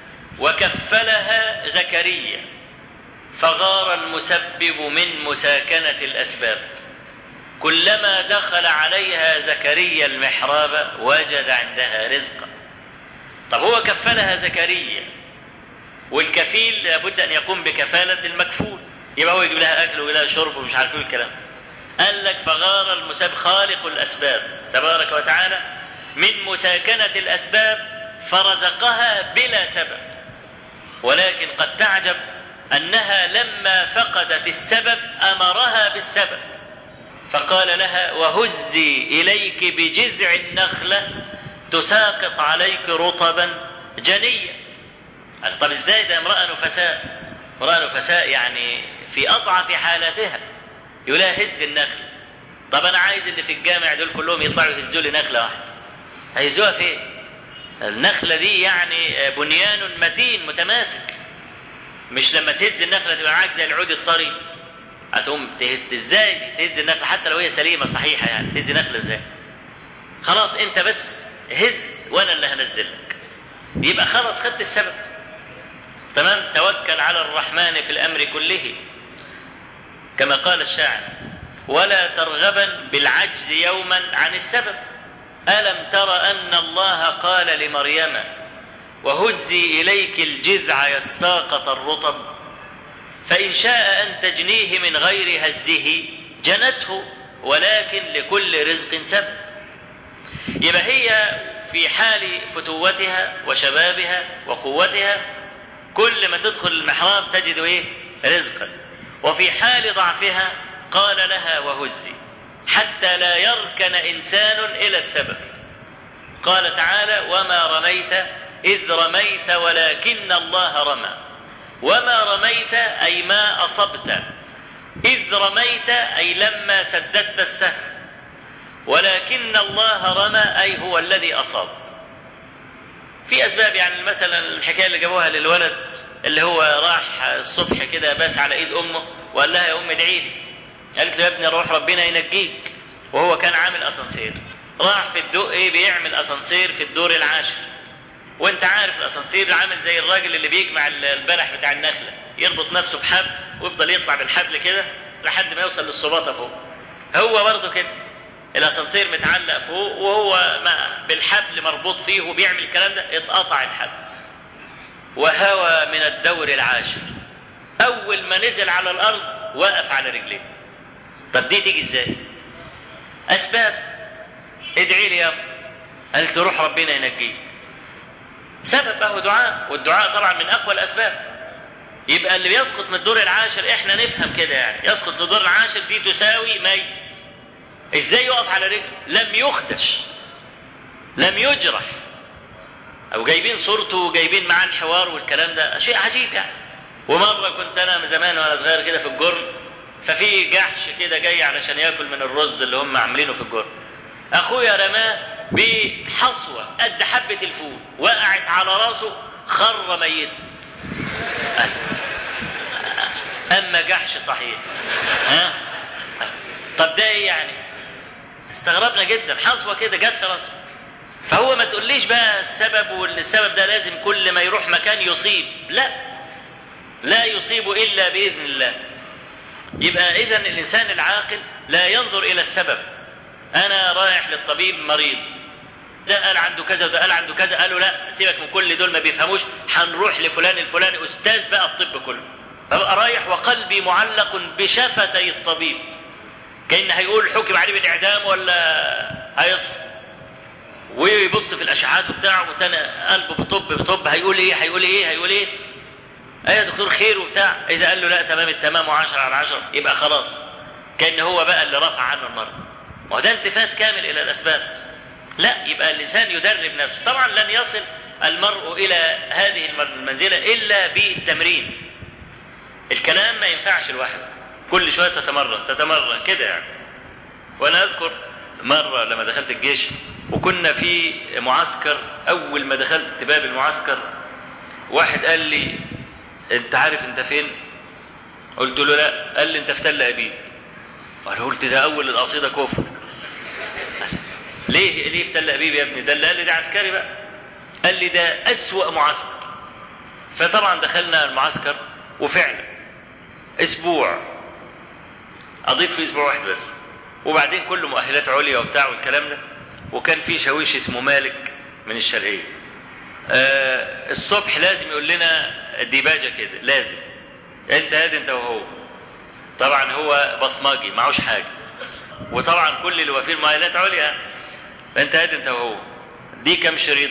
وكفلها زكريا فغار المسبب من مساكنة الأسباب كلما دخل عليها زكريا المحراب وجد عندها رزقا طب هو كفلها زكريا والكفيل لابد أن يقوم بكفالة المكفول يبقى هو يجيب لها أكل ويجيب لها شرب ومش عارف ايه الكلام قال لك فغار المسبب خالق الأسباب تبارك وتعالى من مساكنة الأسباب فرزقها بلا سبب ولكن قد تعجب انها لما فقدت السبب امرها بالسبب فقال لها وهزي اليك بجذع النخله تساقط عليك رطبا جنيا قال طب ازاي ده امراه نفساء امراه نفساء يعني في اضعف حالاتها يقول لها هز النخله طب انا عايز اللي في الجامع دول كلهم يطلعوا يهزوا لي نخله واحده هيهزوها فين النخله دي يعني بنيان متين متماسك مش لما تهز النخله تبقى معاك زي العود الطري هتقوم تهز ازاي تهز النخله حتى لو هي سليمه صحيحه يعني تهز نخله ازاي خلاص انت بس هز وانا اللي هنزل لك يبقى خلاص خدت السبب تمام توكل على الرحمن في الامر كله كما قال الشاعر ولا ترغبا بالعجز يوما عن السبب الم تر ان الله قال لمريم وهزي اليك الجذع يساقط الرطب فان شاء ان تجنيه من غير هزه جنته ولكن لكل رزق سبب يبقى هي في حال فتوتها وشبابها وقوتها كل ما تدخل المحراب تجد ايه رزقا وفي حال ضعفها قال لها وهزي حتى لا يركن انسان الى السبب قال تعالى وما رميت إذ رميت ولكن الله رمى وما رميت أي ما أصبت إذ رميت أي لما سددت السهم ولكن الله رمى أي هو الذي أصاب في أسباب يعني مثلا الحكاية اللي جابوها للولد اللي هو راح الصبح كده بس على إيد أمه وقال لها يا أم ادعي لي قالت له يا ابني روح ربنا ينجيك وهو كان عامل أسانسير راح في الدق إيه بيعمل أسانسير في الدور العاشر وانت عارف الاسانسير عامل زي الراجل اللي بيجمع البلح بتاع النخله يربط نفسه بحبل ويفضل يطلع بالحبل كده لحد ما يوصل للصباطه فوق هو برضه كده الاسانسير متعلق فوق وهو ما بالحبل مربوط فيه وبيعمل الكلام ده اتقطع الحبل وهوى من الدور العاشر اول ما نزل على الارض وقف على رجليه طب دي تيجي ازاي اسباب ادعي لي يا قالت له روح ربنا ينجيك سبب اهو دعاء والدعاء طبعا من اقوى الاسباب يبقى اللي بيسقط من الدور العاشر احنا نفهم كده يعني يسقط من الدور العاشر دي تساوي ميت ازاي يقف على رجله لم يخدش لم يجرح او جايبين صورته وجايبين معاه الحوار والكلام ده شيء عجيب يعني ومره كنت انا من زمان وانا صغير كده في الجرن ففي جحش كده جاي علشان ياكل من الرز اللي هم عاملينه في الجرن اخويا رماه بحصوه قد حبه الفول وقعت على راسه خر ميتا اما جحش صحيح ها طب ده ايه يعني استغربنا جدا حصوه كده جت في راسه فهو ما تقوليش بقى السبب وان السبب ده لازم كل ما يروح مكان يصيب لا لا يصيب الا باذن الله يبقى اذا الانسان العاقل لا ينظر الى السبب انا رايح للطبيب مريض ده قال عنده كذا وده قال عنده كذا قالوا لا سيبك من كل دول ما بيفهموش هنروح لفلان الفلاني استاذ بقى الطب كله ببقى رايح وقلبي معلق بشفتي الطبيب كان هيقول حكم عليه بالاعدام ولا هيصحى ويبص في الاشعاعات بتاعه وتاني قلبه بطب بطب هيقول ايه هيقول ايه هيقول ايه ايه يا دكتور خير وبتاع اذا قال له لا تمام التمام وعشرة على عشرة يبقى خلاص كان هو بقى اللي رفع عنه المرض ما هو ده التفات كامل الى الاسباب لا يبقى الانسان يدرب نفسه طبعا لن يصل المرء الى هذه المنزله الا بالتمرين الكلام ما ينفعش الواحد كل شويه تتمرن تتمرن كده يعني وانا اذكر مره لما دخلت الجيش وكنا في معسكر اول ما دخلت باب المعسكر واحد قال لي انت عارف انت فين قلت له لا قال لي انت في تل ابيب قال قلت ده اول القصيده كفر ليه ليه في تل ابيب يا ابني ده اللي قال لي ده عسكري بقى قال لي ده اسوا معسكر فطبعا دخلنا المعسكر وفعلا اسبوع اضيف فيه اسبوع واحد بس وبعدين كله مؤهلات عليا وبتاع والكلام ده وكان في شاويش اسمه مالك من الشرقيه آه الصبح لازم يقول لنا ديباجه كده لازم انت هادي انت وهو طبعا هو بصماجي معهوش حاجه وطبعا كل اللي واقفين مؤهلات عليا انت هادي انت وهو دي كم شريط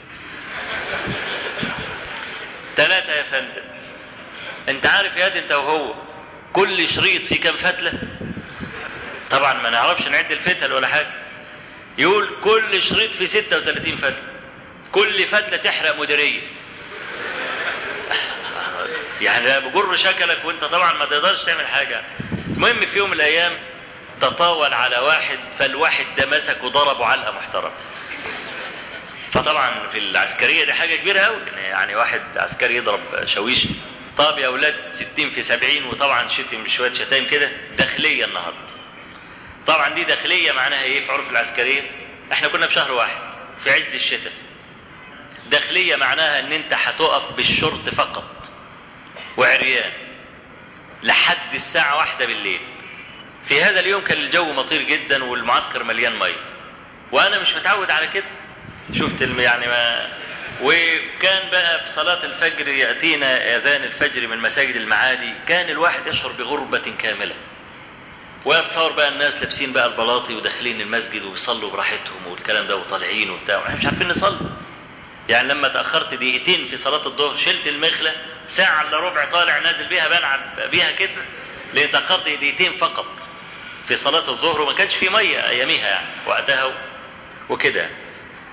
ثلاثة يا فندم انت عارف يا هادي انت وهو كل شريط فيه كم فتلة طبعا ما نعرفش نعد الفتل ولا حاجة يقول كل شريط فيه 36 فتلة كل فتلة تحرق مديرية يعني ده بجر شكلك وانت طبعا ما تقدرش تعمل حاجة المهم في يوم من الايام تطاول على واحد فالواحد ده مسك وضربه علقة محترمة فطبعا في العسكرية دي حاجة كبيرة قوي يعني واحد عسكري يضرب شاويش طاب يا اولاد 60 في 70 وطبعا شتم شويه شتايم كده داخليه النهارده طبعا دي داخليه معناها ايه في عرف العسكريه احنا كنا في شهر واحد في عز الشتاء داخليه معناها ان انت هتقف بالشرط فقط وعريان لحد الساعه واحدة بالليل في هذا اليوم كان الجو مطير جدا والمعسكر مليان ميه وانا مش متعود على كده شفت الم- يعني ما وكان بقى في صلاة الفجر يأتينا أذان الفجر من مساجد المعادي كان الواحد يشعر بغربة كاملة ويتصور بقى الناس لابسين بقى البلاطي وداخلين المسجد ويصلوا براحتهم والكلام ده وطالعين وبتاع واحنا مش عارفين نصلي يعني لما تأخرت دقيقتين في صلاة الظهر شلت المخلة ساعة إلا ربع طالع نازل بيها بلعب بيها كده لأن تأخرت دقيقتين فقط في صلاة الظهر وما كانش في مية أياميها يعني وقتها وكده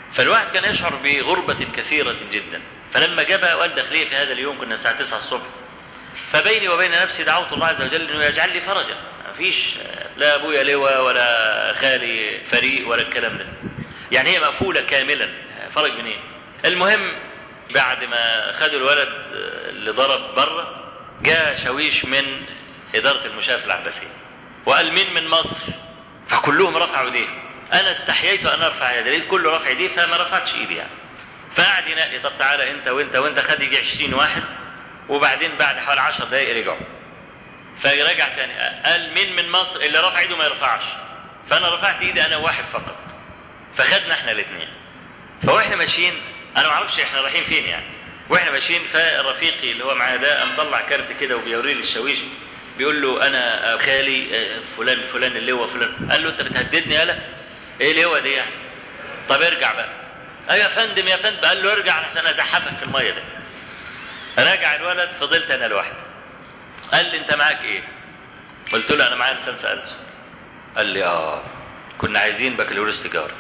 فالواحد كان يشعر بغربة كثيرة جدا فلما جاء بقى وقال داخلية في هذا اليوم كنا الساعة 9 الصبح فبيني وبين نفسي دعوت الله عز وجل انه يجعل لي فرجا ما فيش لا ابويا لواء ولا خالي فريق ولا الكلام ده يعني هي مقفولة كاملا فرج منين المهم بعد ما خدوا الولد اللي ضرب بره جاء شويش من إدارة المشاة العباسية وقال مين من مصر فكلهم رفعوا ايديهم انا استحييت ان ارفع يدي لقيت كله رفع ايديه فما رفعتش ايدي يعني فقعد ينقي طب تعالى انت وانت وانت خد يجي 20 واحد وبعدين بعد حوالي 10 دقائق رجعوا فرجع تاني قال مين من مصر اللي رفع ايده ما يرفعش فانا رفعت ايدي انا واحد فقط فخدنا احنا الاثنين فواحنا ماشيين انا ما اعرفش احنا رايحين فين يعني واحنا ماشيين فرفيقي اللي هو معايا ده قام طلع كارت كده وبيوريه للشاويش بيقول له انا خالي فلان فلان اللواء فلان قال له انت بتهددني يالا ايه اللواء دي يعني طب ارجع بقى ايوه يا فندم يا فندم قال له ارجع عشان ازحفك في الميه ده راجع الولد فضلت انا لوحدي قال لي انت معاك ايه قلت له انا معايا لسانس ألسن قال لي اه كنا عايزين بكالوريوس تجاره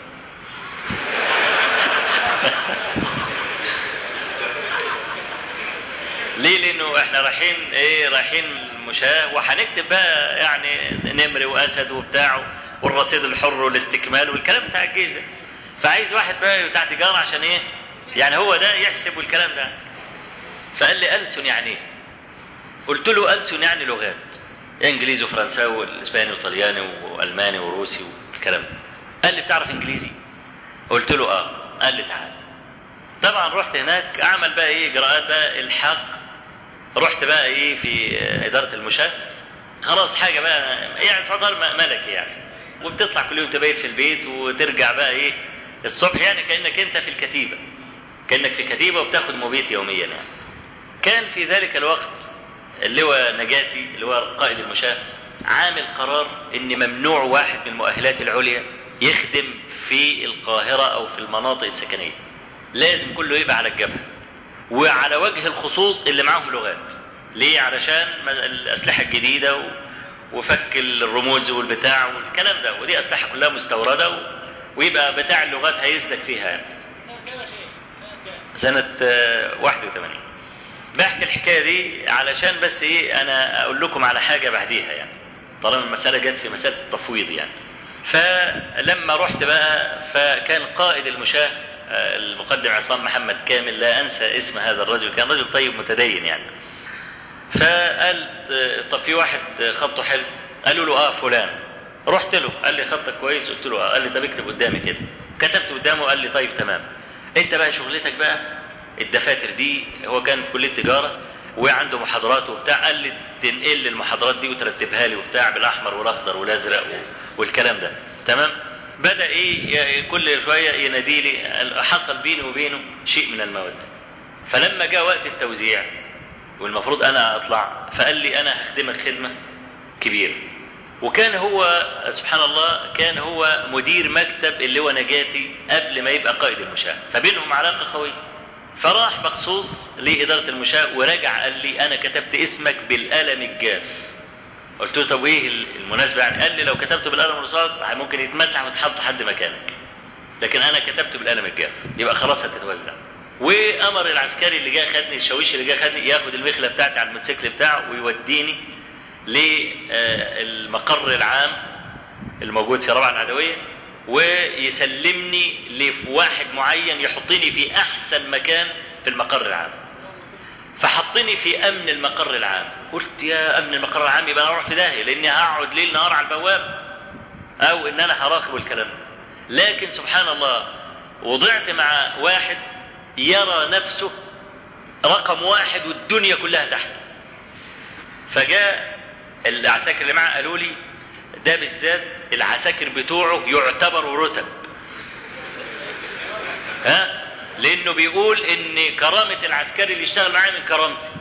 ليه لانه احنا رايحين ايه رايحين المشاه وهنكتب بقى يعني نمر واسد وبتاع والرصيد الحر والاستكمال والكلام بتاع الجيش ده فعايز واحد بقى بتاع تجاره عشان ايه يعني هو ده يحسب والكلام ده فقال لي ألسن يعني ايه قلت له ألسن يعني لغات انجليزي وفرنساوي والاسباني وطلياني والماني وروسي والكلام ده قال لي بتعرف انجليزي قلت له اه قال لي تعالى طبعا رحت هناك اعمل بقى ايه اجراءات بقى الحاق رحت بقى ايه في اداره المشاة خلاص حاجه بقى يعني تعتبر ملكي يعني وبتطلع كل يوم تبيت في البيت وترجع بقى ايه الصبح يعني كانك انت في الكتيبه كانك في كتيبه وبتاخد مبيت يوميا يعني كان في ذلك الوقت اللواء نجاتي اللي هو قائد المشاة عامل قرار ان ممنوع واحد من المؤهلات العليا يخدم في القاهره او في المناطق السكنيه لازم كله يبقى على الجبهه وعلى وجه الخصوص اللي معاهم لغات ليه علشان الاسلحه الجديده و... وفك الرموز والبتاع والكلام ده ودي اسلحه كلها مستورده و... ويبقى بتاع اللغات هيسلك فيها يعني. سنه 81 بحكي الحكايه دي علشان بس ايه انا اقول لكم على حاجه بعديها يعني طالما المساله جت في مساله التفويض يعني فلما رحت بقى فكان قائد المشاه المقدم عصام محمد كامل لا انسى اسم هذا الرجل كان رجل طيب متدين يعني فقال طب في واحد خطه حلو قالوا له اه فلان رحت له قال لي خطك كويس قلت له اه قال لي طب اكتب قدامي كده كتبت قدامه قال لي طيب تمام انت بقى شغلتك بقى الدفاتر دي هو كان في كليه تجاره وعنده محاضرات وبتاع قال لي تنقل لي المحاضرات دي وترتبها لي وبتاع بالاحمر والاخضر والازرق والكلام ده تمام بدا ايه كل شويه ينادي لي حصل بيني وبينه شيء من الموده فلما جاء وقت التوزيع والمفروض انا اطلع فقال لي انا هخدمك خدمه كبيره وكان هو سبحان الله كان هو مدير مكتب اللي هو نجاتي قبل ما يبقى قائد المشاة فبينهم علاقه قويه فراح مخصوص لاداره المشاة ورجع قال لي انا كتبت اسمك بالقلم الجاف قلت له طب ايه المناسبه يعني قال لي لو كتبته بالقلم الرصاص ممكن يتمسح وتحط حد مكانك لكن انا كتبته بالقلم الجاف يبقى خلاص هتتوزع وامر العسكري اللي جاي خدني الشاويش اللي جاي خدني ياخد المخله بتاعتي على الموتوسيكل بتاعه ويوديني للمقر العام الموجود في رابعه العدويه ويسلمني لواحد معين يحطني في احسن مكان في المقر العام فحطني في امن المقر العام قلت يا امن المقر العام يبقى انا اروح في داهيه لاني هقعد ليل نهار على البواب او ان انا هراقب الكلام ده لكن سبحان الله وضعت مع واحد يرى نفسه رقم واحد والدنيا كلها تحت فجاء العساكر اللي معاه قالوا لي ده بالذات العساكر بتوعه يعتبروا رتب ها لانه بيقول ان كرامه العسكري اللي يشتغل معايا من كرامتي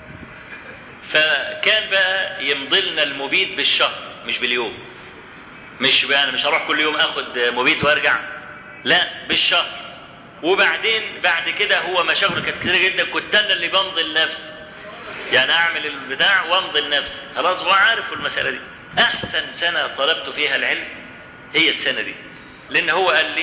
فكان بقى يمضي لنا المبيد بالشهر مش باليوم مش بقى انا مش هروح كل يوم اخد مبيد وارجع لا بالشهر وبعدين بعد كده هو مشاغله كانت كتير جدا كنت انا اللي بمضي لنفسي يعني اعمل البتاع وامضي لنفسي خلاص هو عارف المساله دي احسن سنه طلبت فيها العلم هي السنه دي لان هو قال لي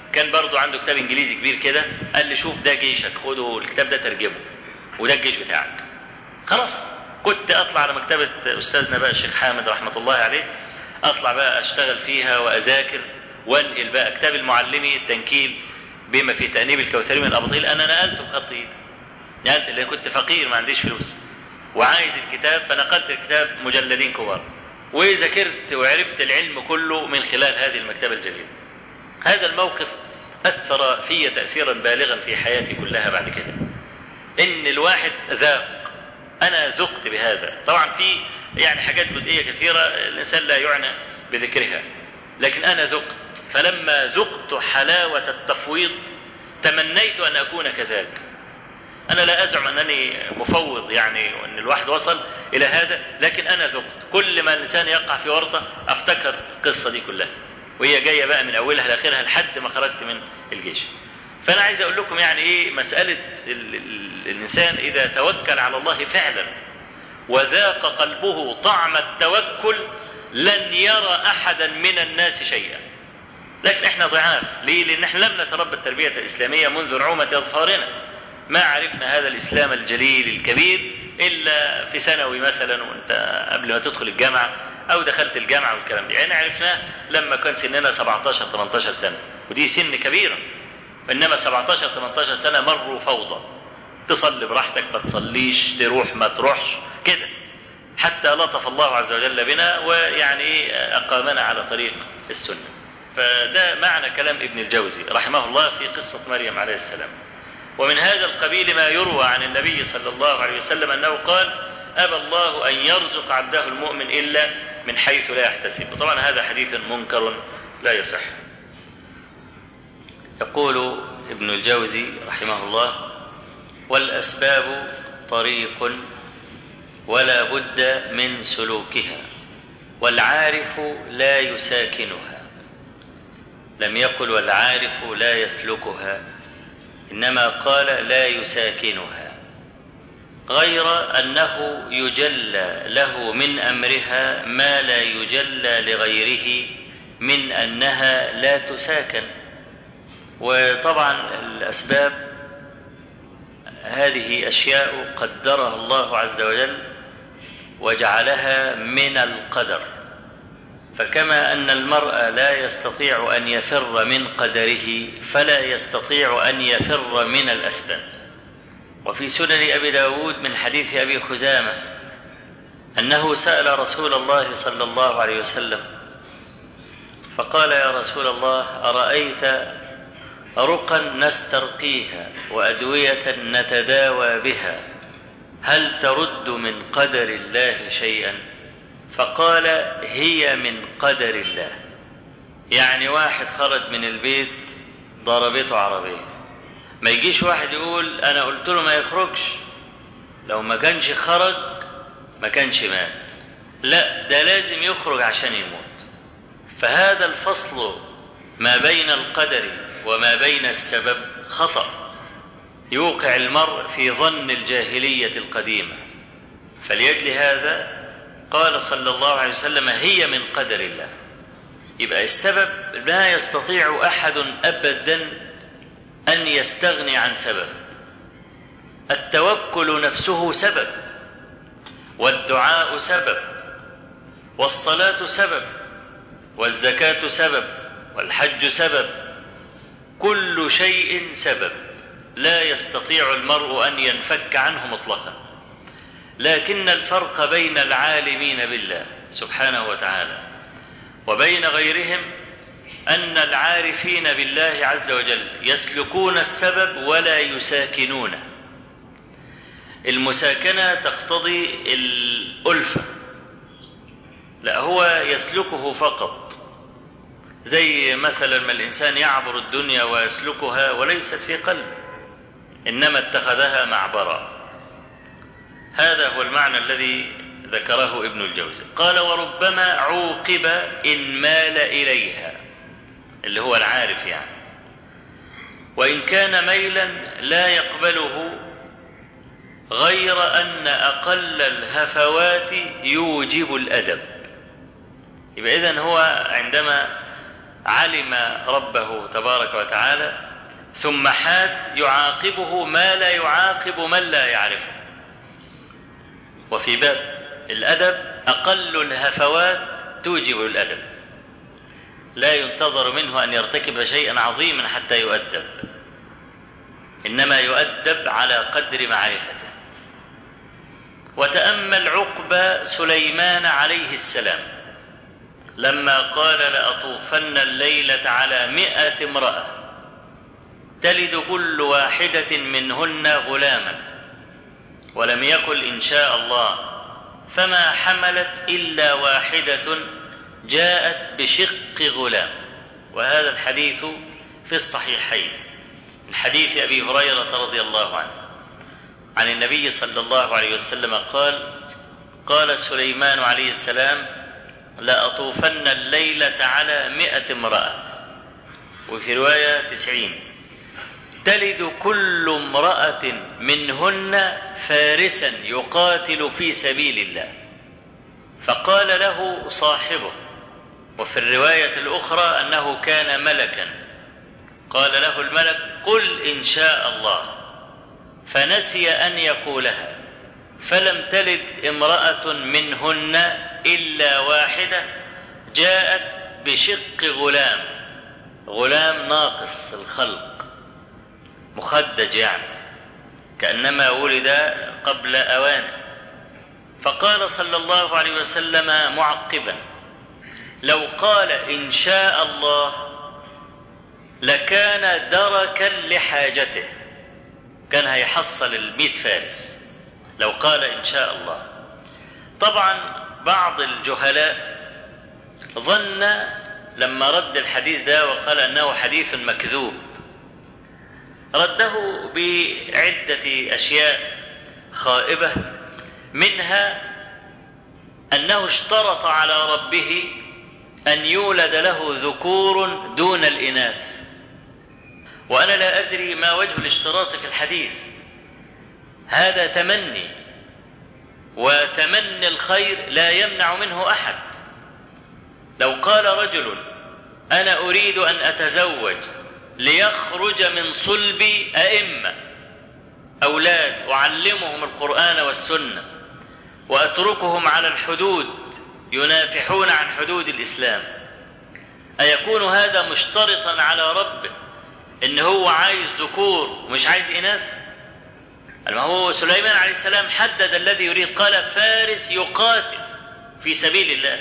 كان برضو عنده كتاب انجليزي كبير كده قال لي شوف ده جيشك خده الكتاب ده ترجمه وده الجيش بتاعك خلاص كنت اطلع على مكتبه استاذنا بقى الشيخ حامد رحمه الله عليه اطلع بقى اشتغل فيها واذاكر وانقل بقى كتاب المعلمي التنكيل بما في تانيب الكوثري من الاباطيل انا نقلته بخط ايدي نقلت لان كنت فقير ما عنديش فلوس وعايز الكتاب فنقلت الكتاب مجلدين كبار وذاكرت وعرفت العلم كله من خلال هذه المكتبه الجليله هذا الموقف اثر في تاثيرا بالغا في حياتي كلها بعد كده ان الواحد ذاق انا ذقت بهذا طبعا في يعني حاجات جزئيه كثيره الانسان لا يعنى بذكرها لكن انا ذقت فلما ذقت حلاوه التفويض تمنيت ان اكون كذلك انا لا ازعم انني مفوض يعني وان الواحد وصل الى هذا لكن انا ذقت كل ما الانسان يقع في ورطه افتكر القصه دي كلها وهي جايه بقى من اولها لاخرها لحد ما خرجت من الجيش فانا عايز اقول لكم يعني ايه مساله ال ال الانسان اذا توكل على الله فعلا وذاق قلبه طعم التوكل لن يرى احدا من الناس شيئا لكن احنا ضعاف ليه لان احنا لم نتربى التربيه الاسلاميه منذ نعومه اظفارنا ما عرفنا هذا الاسلام الجليل الكبير الا في ثانوي مثلا وانت قبل ما تدخل الجامعه او دخلت الجامعه والكلام ده يعني عرفناه لما كان سننا 17 18 سنه ودي سن كبيره انما 17 18 سنه مروا فوضى تصلي براحتك ما تصليش تروح ما تروحش كده حتى لطف الله عز وجل بنا ويعني اقامنا على طريق السنه فده معنى كلام ابن الجوزي رحمه الله في قصه مريم عليه السلام ومن هذا القبيل ما يروى عن النبي صلى الله عليه وسلم انه قال ابى الله ان يرزق عبده المؤمن الا من حيث لا يحتسب وطبعا هذا حديث منكر لا يصح يقول ابن الجوزي رحمه الله والاسباب طريق ولا بد من سلوكها والعارف لا يساكنها لم يقل والعارف لا يسلكها انما قال لا يساكنها غير انه يجلى له من امرها ما لا يجلى لغيره من انها لا تساكن وطبعا الاسباب هذه اشياء قدرها الله عز وجل وجعلها من القدر فكما ان المرء لا يستطيع ان يفر من قدره فلا يستطيع ان يفر من الاسباب وفي سنن ابي داود من حديث ابي خزامه انه سال رسول الله صلى الله عليه وسلم فقال يا رسول الله ارايت رقا نسترقيها وادويه نتداوى بها هل ترد من قدر الله شيئا فقال هي من قدر الله يعني واحد خرج من البيت ضربته عربيه ما يجيش واحد يقول انا قلت له ما يخرجش لو ما كانش خرج ما كانش مات لا ده لازم يخرج عشان يموت فهذا الفصل ما بين القدر وما بين السبب خطأ يوقع المرء في ظن الجاهلية القديمة فليجل هذا قال صلى الله عليه وسلم هي من قدر الله يبقى السبب لا يستطيع أحد أبدا أن يستغني عن سبب التوكل نفسه سبب والدعاء سبب والصلاة سبب والزكاة سبب والحج سبب كل شيء سبب لا يستطيع المرء ان ينفك عنه مطلقا لكن الفرق بين العالمين بالله سبحانه وتعالى وبين غيرهم ان العارفين بالله عز وجل يسلكون السبب ولا يساكنونه المساكنه تقتضي الالفه لا هو يسلكه فقط زي مثلا ما الانسان يعبر الدنيا ويسلكها وليست في قلبه انما اتخذها معبرا هذا هو المعنى الذي ذكره ابن الجوزي قال وربما عوقب ان مال اليها اللي هو العارف يعني وان كان ميلا لا يقبله غير ان اقل الهفوات يوجب الادب يبقى اذن هو عندما علم ربه تبارك وتعالى ثم حاد يعاقبه ما لا يعاقب من لا يعرفه وفي باب الأدب أقل الهفوات توجب الأدب لا ينتظر منه أن يرتكب شيئا عظيما حتى يؤدب إنما يؤدب على قدر معرفته وتأمل عقب سليمان عليه السلام لما قال لأطوفن الليلة على مئة امرأة تلد كل واحدة منهن غلاما ولم يقل إن شاء الله فما حملت إلا واحدة جاءت بشق غلام وهذا الحديث في الصحيحين من حديث أبي هريرة رضي الله عنه عن النبي صلى الله عليه وسلم قال قال سليمان عليه السلام لأطوفن الليلة على مئة امرأة وفي رواية تسعين تلد كل امرأة منهن فارسا يقاتل في سبيل الله فقال له صاحبه وفي الرواية الأخرى أنه كان ملكا قال له الملك قل إن شاء الله فنسي أن يقولها فلم تلد امرأة منهن إلا واحدة جاءت بشق غلام غلام ناقص الخلق مخدج يعني كأنما ولد قبل أوانه فقال صلى الله عليه وسلم معقبا لو قال إن شاء الله لكان دركا لحاجته كان هيحصل المئة فارس لو قال إن شاء الله طبعا بعض الجهلاء ظن لما رد الحديث ده وقال أنه حديث مكذوب رده بعدة أشياء خائبة منها أنه اشترط على ربه أن يولد له ذكور دون الإناث وأنا لا أدري ما وجه الاشتراط في الحديث هذا تمني وتمني الخير لا يمنع منه أحد لو قال رجل أنا أريد أن أتزوج ليخرج من صلبي أئمة أولاد أعلمهم القرآن والسنة وأتركهم على الحدود ينافحون عن حدود الإسلام أيكون هذا مشترطا على ربه إن هو عايز ذكور ومش عايز إناث ما هو سليمان عليه السلام حدد الذي يريد قال فارس يقاتل في سبيل الله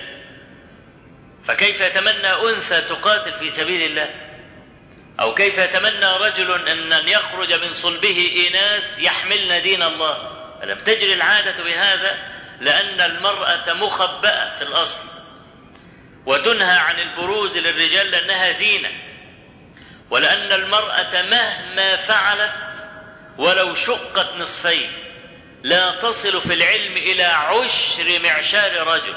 فكيف يتمنى أنثى تقاتل في سبيل الله أو كيف يتمنى رجل أن يخرج من صلبه إناث يحملن دين الله ألم تجري العادة بهذا لأن المرأة مخبأة في الأصل وتنهى عن البروز للرجال لأنها زينة ولأن المرأة مهما فعلت ولو شقت نصفين لا تصل في العلم إلى عشر معشار رجل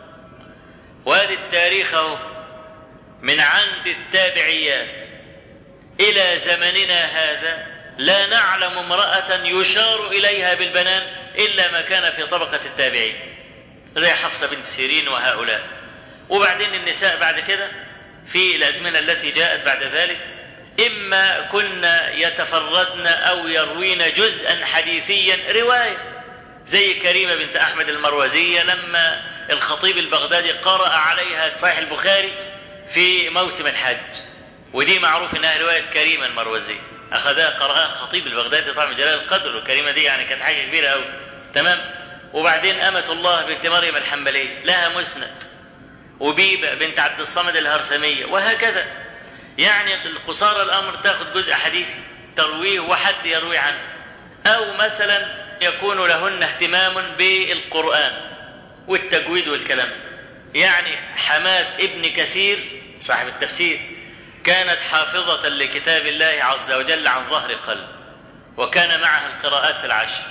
وهذا التاريخ أهو من عند التابعيات إلى زمننا هذا لا نعلم امرأة يشار إليها بالبنان إلا ما كان في طبقة التابعين زي حفصة بنت سيرين وهؤلاء وبعدين النساء بعد كده في الأزمنة التي جاءت بعد ذلك إما كنا يتفردن أو يروين جزءا حديثيا رواية زي كريمة بنت أحمد المروزية لما الخطيب البغدادي قرأ عليها صحيح البخاري في موسم الحج ودي معروف انها روايه كريمه المروزي اخذها قراها الخطيب البغدادي طبعا جلال القدر والكريمه دي يعني كانت حاجه كبيره قوي تمام وبعدين امه الله بنت مريم الحنبليه لها مسند وبيبه بنت عبد الصمد الهرثميه وهكذا يعني قصار الامر تاخذ جزء حديثي ترويه وحد يروي عنه او مثلا يكون لهن اهتمام بالقران والتجويد والكلام يعني حماد ابن كثير صاحب التفسير كانت حافظة لكتاب الله عز وجل عن ظهر قلب وكان معها القراءات العشر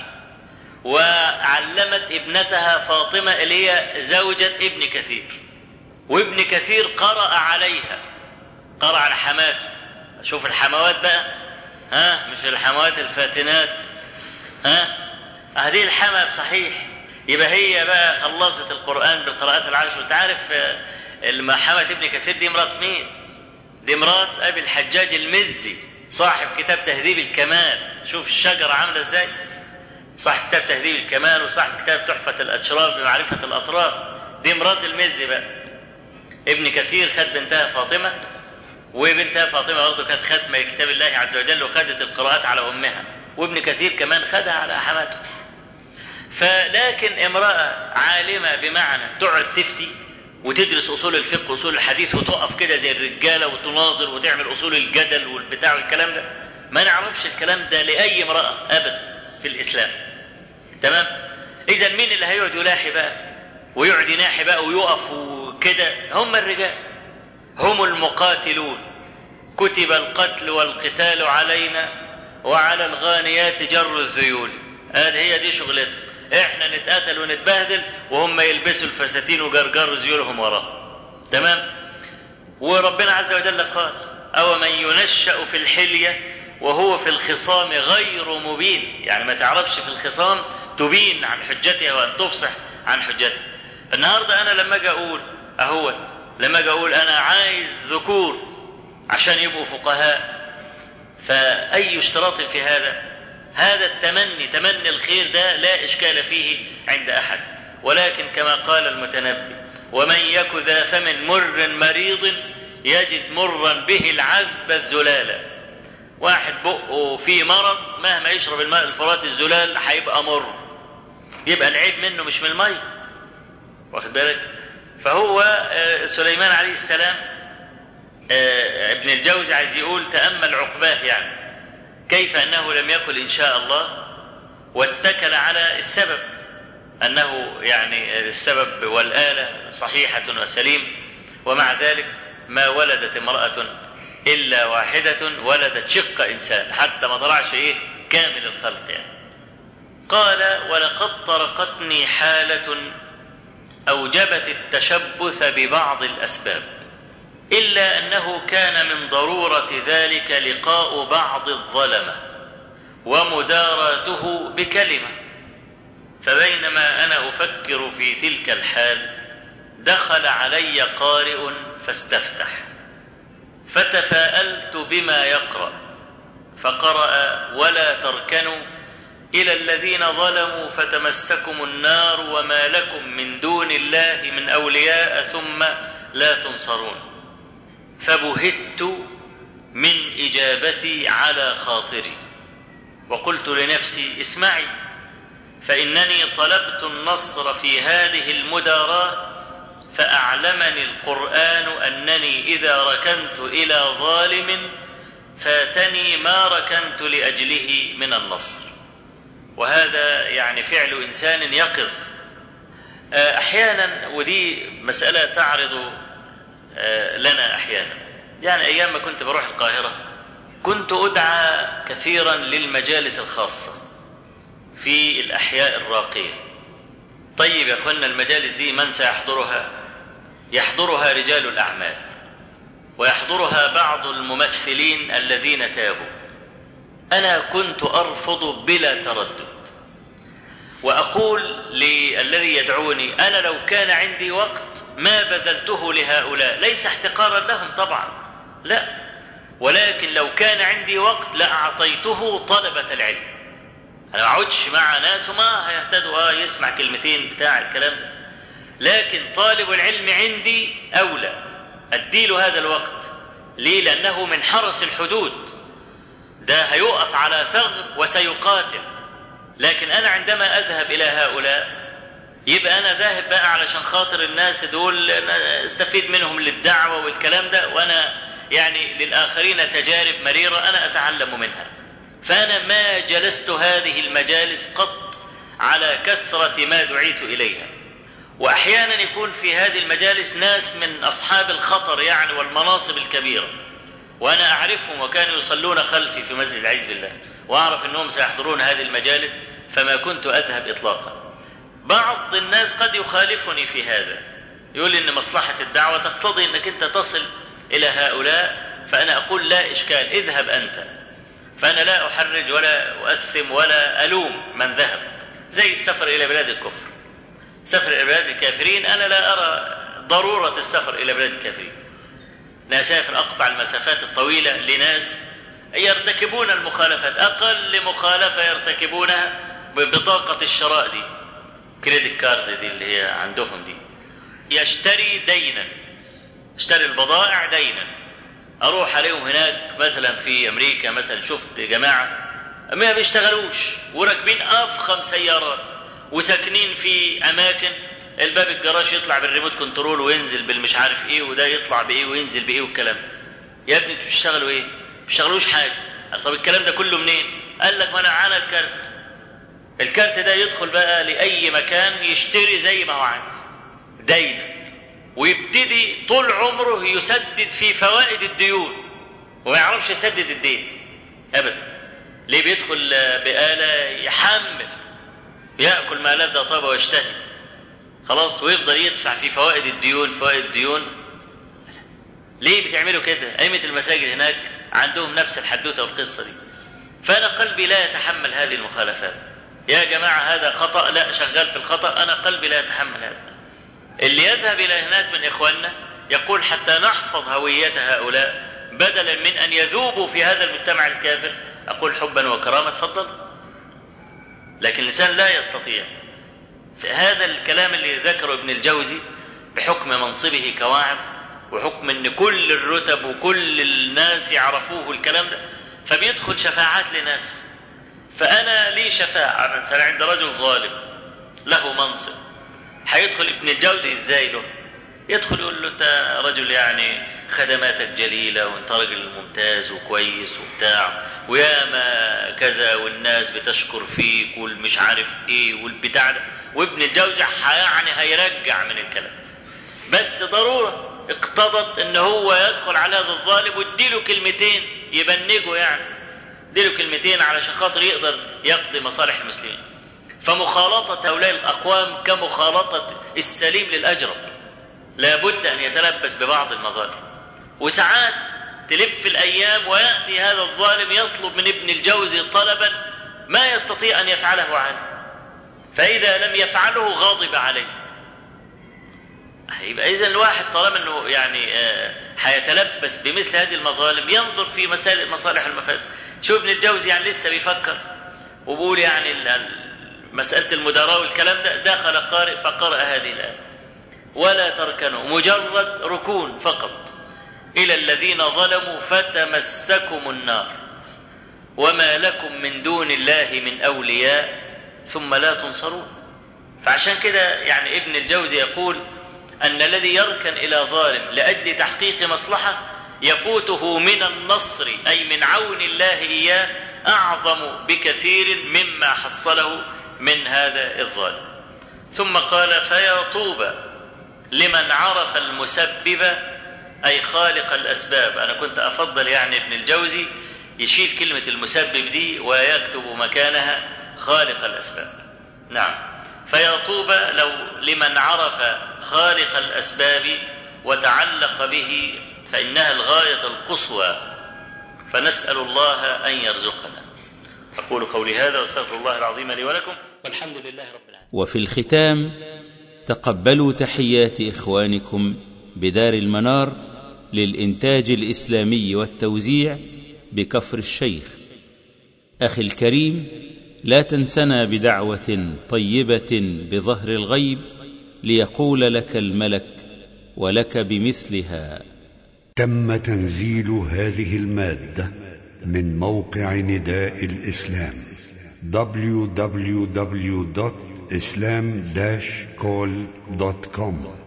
وعلمت ابنتها فاطمة اللي هي زوجة ابن كثير وابن كثير قرأ عليها قرأ على حماته شوف الحموات بقى ها مش الحموات الفاتنات ها هذه الحما صحيح يبقى هي بقى خلصت القرآن بالقراءات العشر وانت عارف حمة ابن كثير دي مرات مين؟ دي مرات ابي الحجاج المزي صاحب كتاب تهذيب الكمال شوف الشجره عامله ازاي صاحب كتاب تهذيب الكمال وصاحب كتاب تحفه الاشراف بمعرفه الاطراف دي مرات المزي بقى ابن كثير خد بنتها فاطمه وبنتها فاطمه برضه كانت ختمه لكتاب الله عز وجل وخدت القراءات على امها وابن كثير كمان خدها على حماته فلكن امراه عالمه بمعنى تقعد تفتي وتدرس اصول الفقه واصول الحديث وتقف كده زي الرجاله وتناظر وتعمل اصول الجدل والبتاع والكلام ده ما نعرفش الكلام ده لاي امراه ابدا في الاسلام تمام اذا مين اللي هيقعد يلاحي بقى ويقعد يناحي بقى ويقف وكده هم الرجال هم المقاتلون كتب القتل والقتال علينا وعلى الغانيات جر الذيول هذه هي دي شغلتهم احنا نتقاتل ونتبهدل وهم يلبسوا الفساتين وجرجروا ذيولهم وراه تمام وربنا عز وجل قال او من ينشا في الحليه وهو في الخصام غير مبين يعني ما تعرفش في الخصام تبين عن حجتها وان تفصح عن حجتها النهارده انا لما اجي اقول اهو لما اجي اقول انا عايز ذكور عشان يبقوا فقهاء فاي اشتراط في هذا هذا التمني تمني الخير ده لا اشكال فيه عند احد ولكن كما قال المتنبي ومن يك ذا فم مر مريض يجد مرا به العذب الزلال واحد بقه فيه مرض مهما يشرب الماء الفرات الزلال هيبقى مر يبقى العيب منه مش من الميه واخد بالك فهو سليمان عليه السلام ابن الجوزي عايز يقول تامل عقباه يعني كيف انه لم يقل ان شاء الله واتكل على السبب انه يعني السبب والاله صحيحه وسليم ومع ذلك ما ولدت امراه الا واحده ولدت شق انسان حتى ما طلعش ايه كامل الخلق يعني قال ولقد طرقتني حاله اوجبت التشبث ببعض الاسباب الا انه كان من ضروره ذلك لقاء بعض الظلمه ومداراته بكلمه فبينما انا افكر في تلك الحال دخل علي قارئ فاستفتح فتفاءلت بما يقرا فقرا ولا تركنوا الى الذين ظلموا فتمسكم النار وما لكم من دون الله من اولياء ثم لا تنصرون فبهت من اجابتي على خاطري وقلت لنفسي اسمعي فانني طلبت النصر في هذه المداراه فاعلمني القران انني اذا ركنت الى ظالم فاتني ما ركنت لاجله من النصر وهذا يعني فعل انسان يقظ احيانا ودي مساله تعرض لنا احيانا يعني ايام ما كنت بروح القاهره كنت ادعى كثيرا للمجالس الخاصه في الاحياء الراقيه طيب يا اخوانا المجالس دي من سيحضرها يحضرها رجال الاعمال ويحضرها بعض الممثلين الذين تابوا انا كنت ارفض بلا تردد واقول للذي يدعوني انا لو كان عندي وقت ما بذلته لهؤلاء ليس احتقارا لهم طبعا لا ولكن لو كان عندي وقت لاعطيته طلبه العلم انا ما اقعدش مع ناس وما هيهتدوا اه يسمع كلمتين بتاع الكلام ده لكن طالب العلم عندي اولى اديله هذا الوقت ليه لانه من حرس الحدود ده هيقف على ثغر وسيقاتل لكن انا عندما اذهب الى هؤلاء يبقى انا ذاهب بقى علشان خاطر الناس دول استفيد منهم للدعوه والكلام ده وانا يعني للاخرين تجارب مريره انا اتعلم منها فانا ما جلست هذه المجالس قط على كثره ما دعيت اليها واحيانا يكون في هذه المجالس ناس من اصحاب الخطر يعني والمناصب الكبيره وانا اعرفهم وكانوا يصلون خلفي في مسجد عز بالله واعرف انهم سيحضرون هذه المجالس فما كنت اذهب اطلاقا بعض الناس قد يخالفني في هذا يقول ان مصلحه الدعوه تقتضي انك انت تصل الى هؤلاء فانا اقول لا اشكال اذهب انت فانا لا احرج ولا اؤثم ولا الوم من ذهب زي السفر الى بلاد الكفر سفر الى بلاد الكافرين انا لا ارى ضروره السفر الى بلاد الكافرين أنا أسافر أقطع المسافات الطويلة لناس يرتكبون المخالفات أقل مخالفة يرتكبونها ببطاقة الشراء دي كريدت كارد دي اللي هي عندهم دي يشتري دينا اشتري البضائع دينا اروح عليهم هناك مثلا في امريكا مثلا شفت جماعه ما بيشتغلوش وراكبين افخم سيارات وساكنين في اماكن الباب الجراج يطلع بالريموت كنترول وينزل بالمش عارف ايه وده يطلع بايه وينزل بايه والكلام يا ابني انتوا بتشتغلوا ايه؟ ما بتشتغلوش حاجه قال طب الكلام ده كله منين؟ قال لك ما انا على الكارت الكارت ده يدخل بقى لاي مكان يشتري زي ما هو عايز دايما ويبتدي طول عمره يسدد في فوائد الديون وما يعرفش يسدد الدين ابدا ليه بيدخل بآلة يحمل يأكل ما لذ طاب ويشتهي خلاص ويفضل يدفع في فوائد الديون فوائد الديون ليه بتعملوا كده أئمة المساجد هناك عندهم نفس الحدوتة والقصة دي فأنا قلبي لا يتحمل هذه المخالفات يا جماعة هذا خطأ لا شغال في الخطأ أنا قلبي لا يتحمل هذا اللي يذهب إلى هناك من إخواننا يقول حتى نحفظ هوية هؤلاء بدلا من أن يذوبوا في هذا المجتمع الكافر أقول حبا وكرامة تفضل لكن الإنسان لا يستطيع في هذا الكلام اللي ذكره ابن الجوزي بحكم منصبه كواعظ وحكم ان كل الرتب وكل الناس يعرفوه الكلام ده فبيدخل شفاعات لناس فانا لي شفاعه مثلا عند رجل ظالم له منصب هيدخل ابن الجوزي ازاي له يدخل يقول له انت رجل يعني خدماتك جليله وانت راجل ممتاز وكويس وبتاع وياما كذا والناس بتشكر فيك والمش عارف ايه والبتاع ده وابن الجوزي يعني هيرجع من الكلام بس ضروره اقتضت ان هو يدخل على هذا الظالم واديله كلمتين يبنجه يعني اديله كلمتين علشان خاطر يقدر يقضي مصالح المسلمين فمخالطة هؤلاء الأقوام كمخالطة السليم للأجرب لابد أن يتلبس ببعض المظالم وساعات تلف الأيام ويأتي هذا الظالم يطلب من ابن الجوزي طلبا ما يستطيع أن يفعله عنه فإذا لم يفعله غاضب عليه يبقى إذا الواحد طالما أنه يعني هيتلبس بمثل هذه المظالم ينظر في مسائل مصالح المفاسد شوف ابن الجوزي يعني لسه بيفكر وبقول يعني مسألة المداراة والكلام ده دخل قارئ فقرأ هذه الآية ولا تركنوا مجرد ركون فقط إلى الذين ظلموا فتمسكم النار وما لكم من دون الله من أولياء ثم لا تنصرون فعشان كده يعني ابن الجوزي يقول أن الذي يركن إلى ظالم لأجل تحقيق مصلحة يفوته من النصر أي من عون الله إياه أعظم بكثير مما حصله من هذا الظالم ثم قال فيا طوبى لمن عرف المسبب أي خالق الأسباب أنا كنت أفضل يعني ابن الجوزي يشيل كلمة المسبب دي ويكتب مكانها خالق الأسباب نعم فيا طوبى لو لمن عرف خالق الأسباب وتعلق به فإنها الغاية القصوى فنسأل الله أن يرزقنا أقول قولي هذا واستغفر الله العظيم لي ولكم والحمد لله رب العالمين وفي الختام تقبلوا تحيات إخوانكم بدار المنار للإنتاج الإسلامي والتوزيع بكفر الشيخ أخي الكريم لا تنسنا بدعوة طيبة بظهر الغيب ليقول لك الملك ولك بمثلها تم تنزيل هذه المادة من موقع نداء الإسلام www.islam-call.com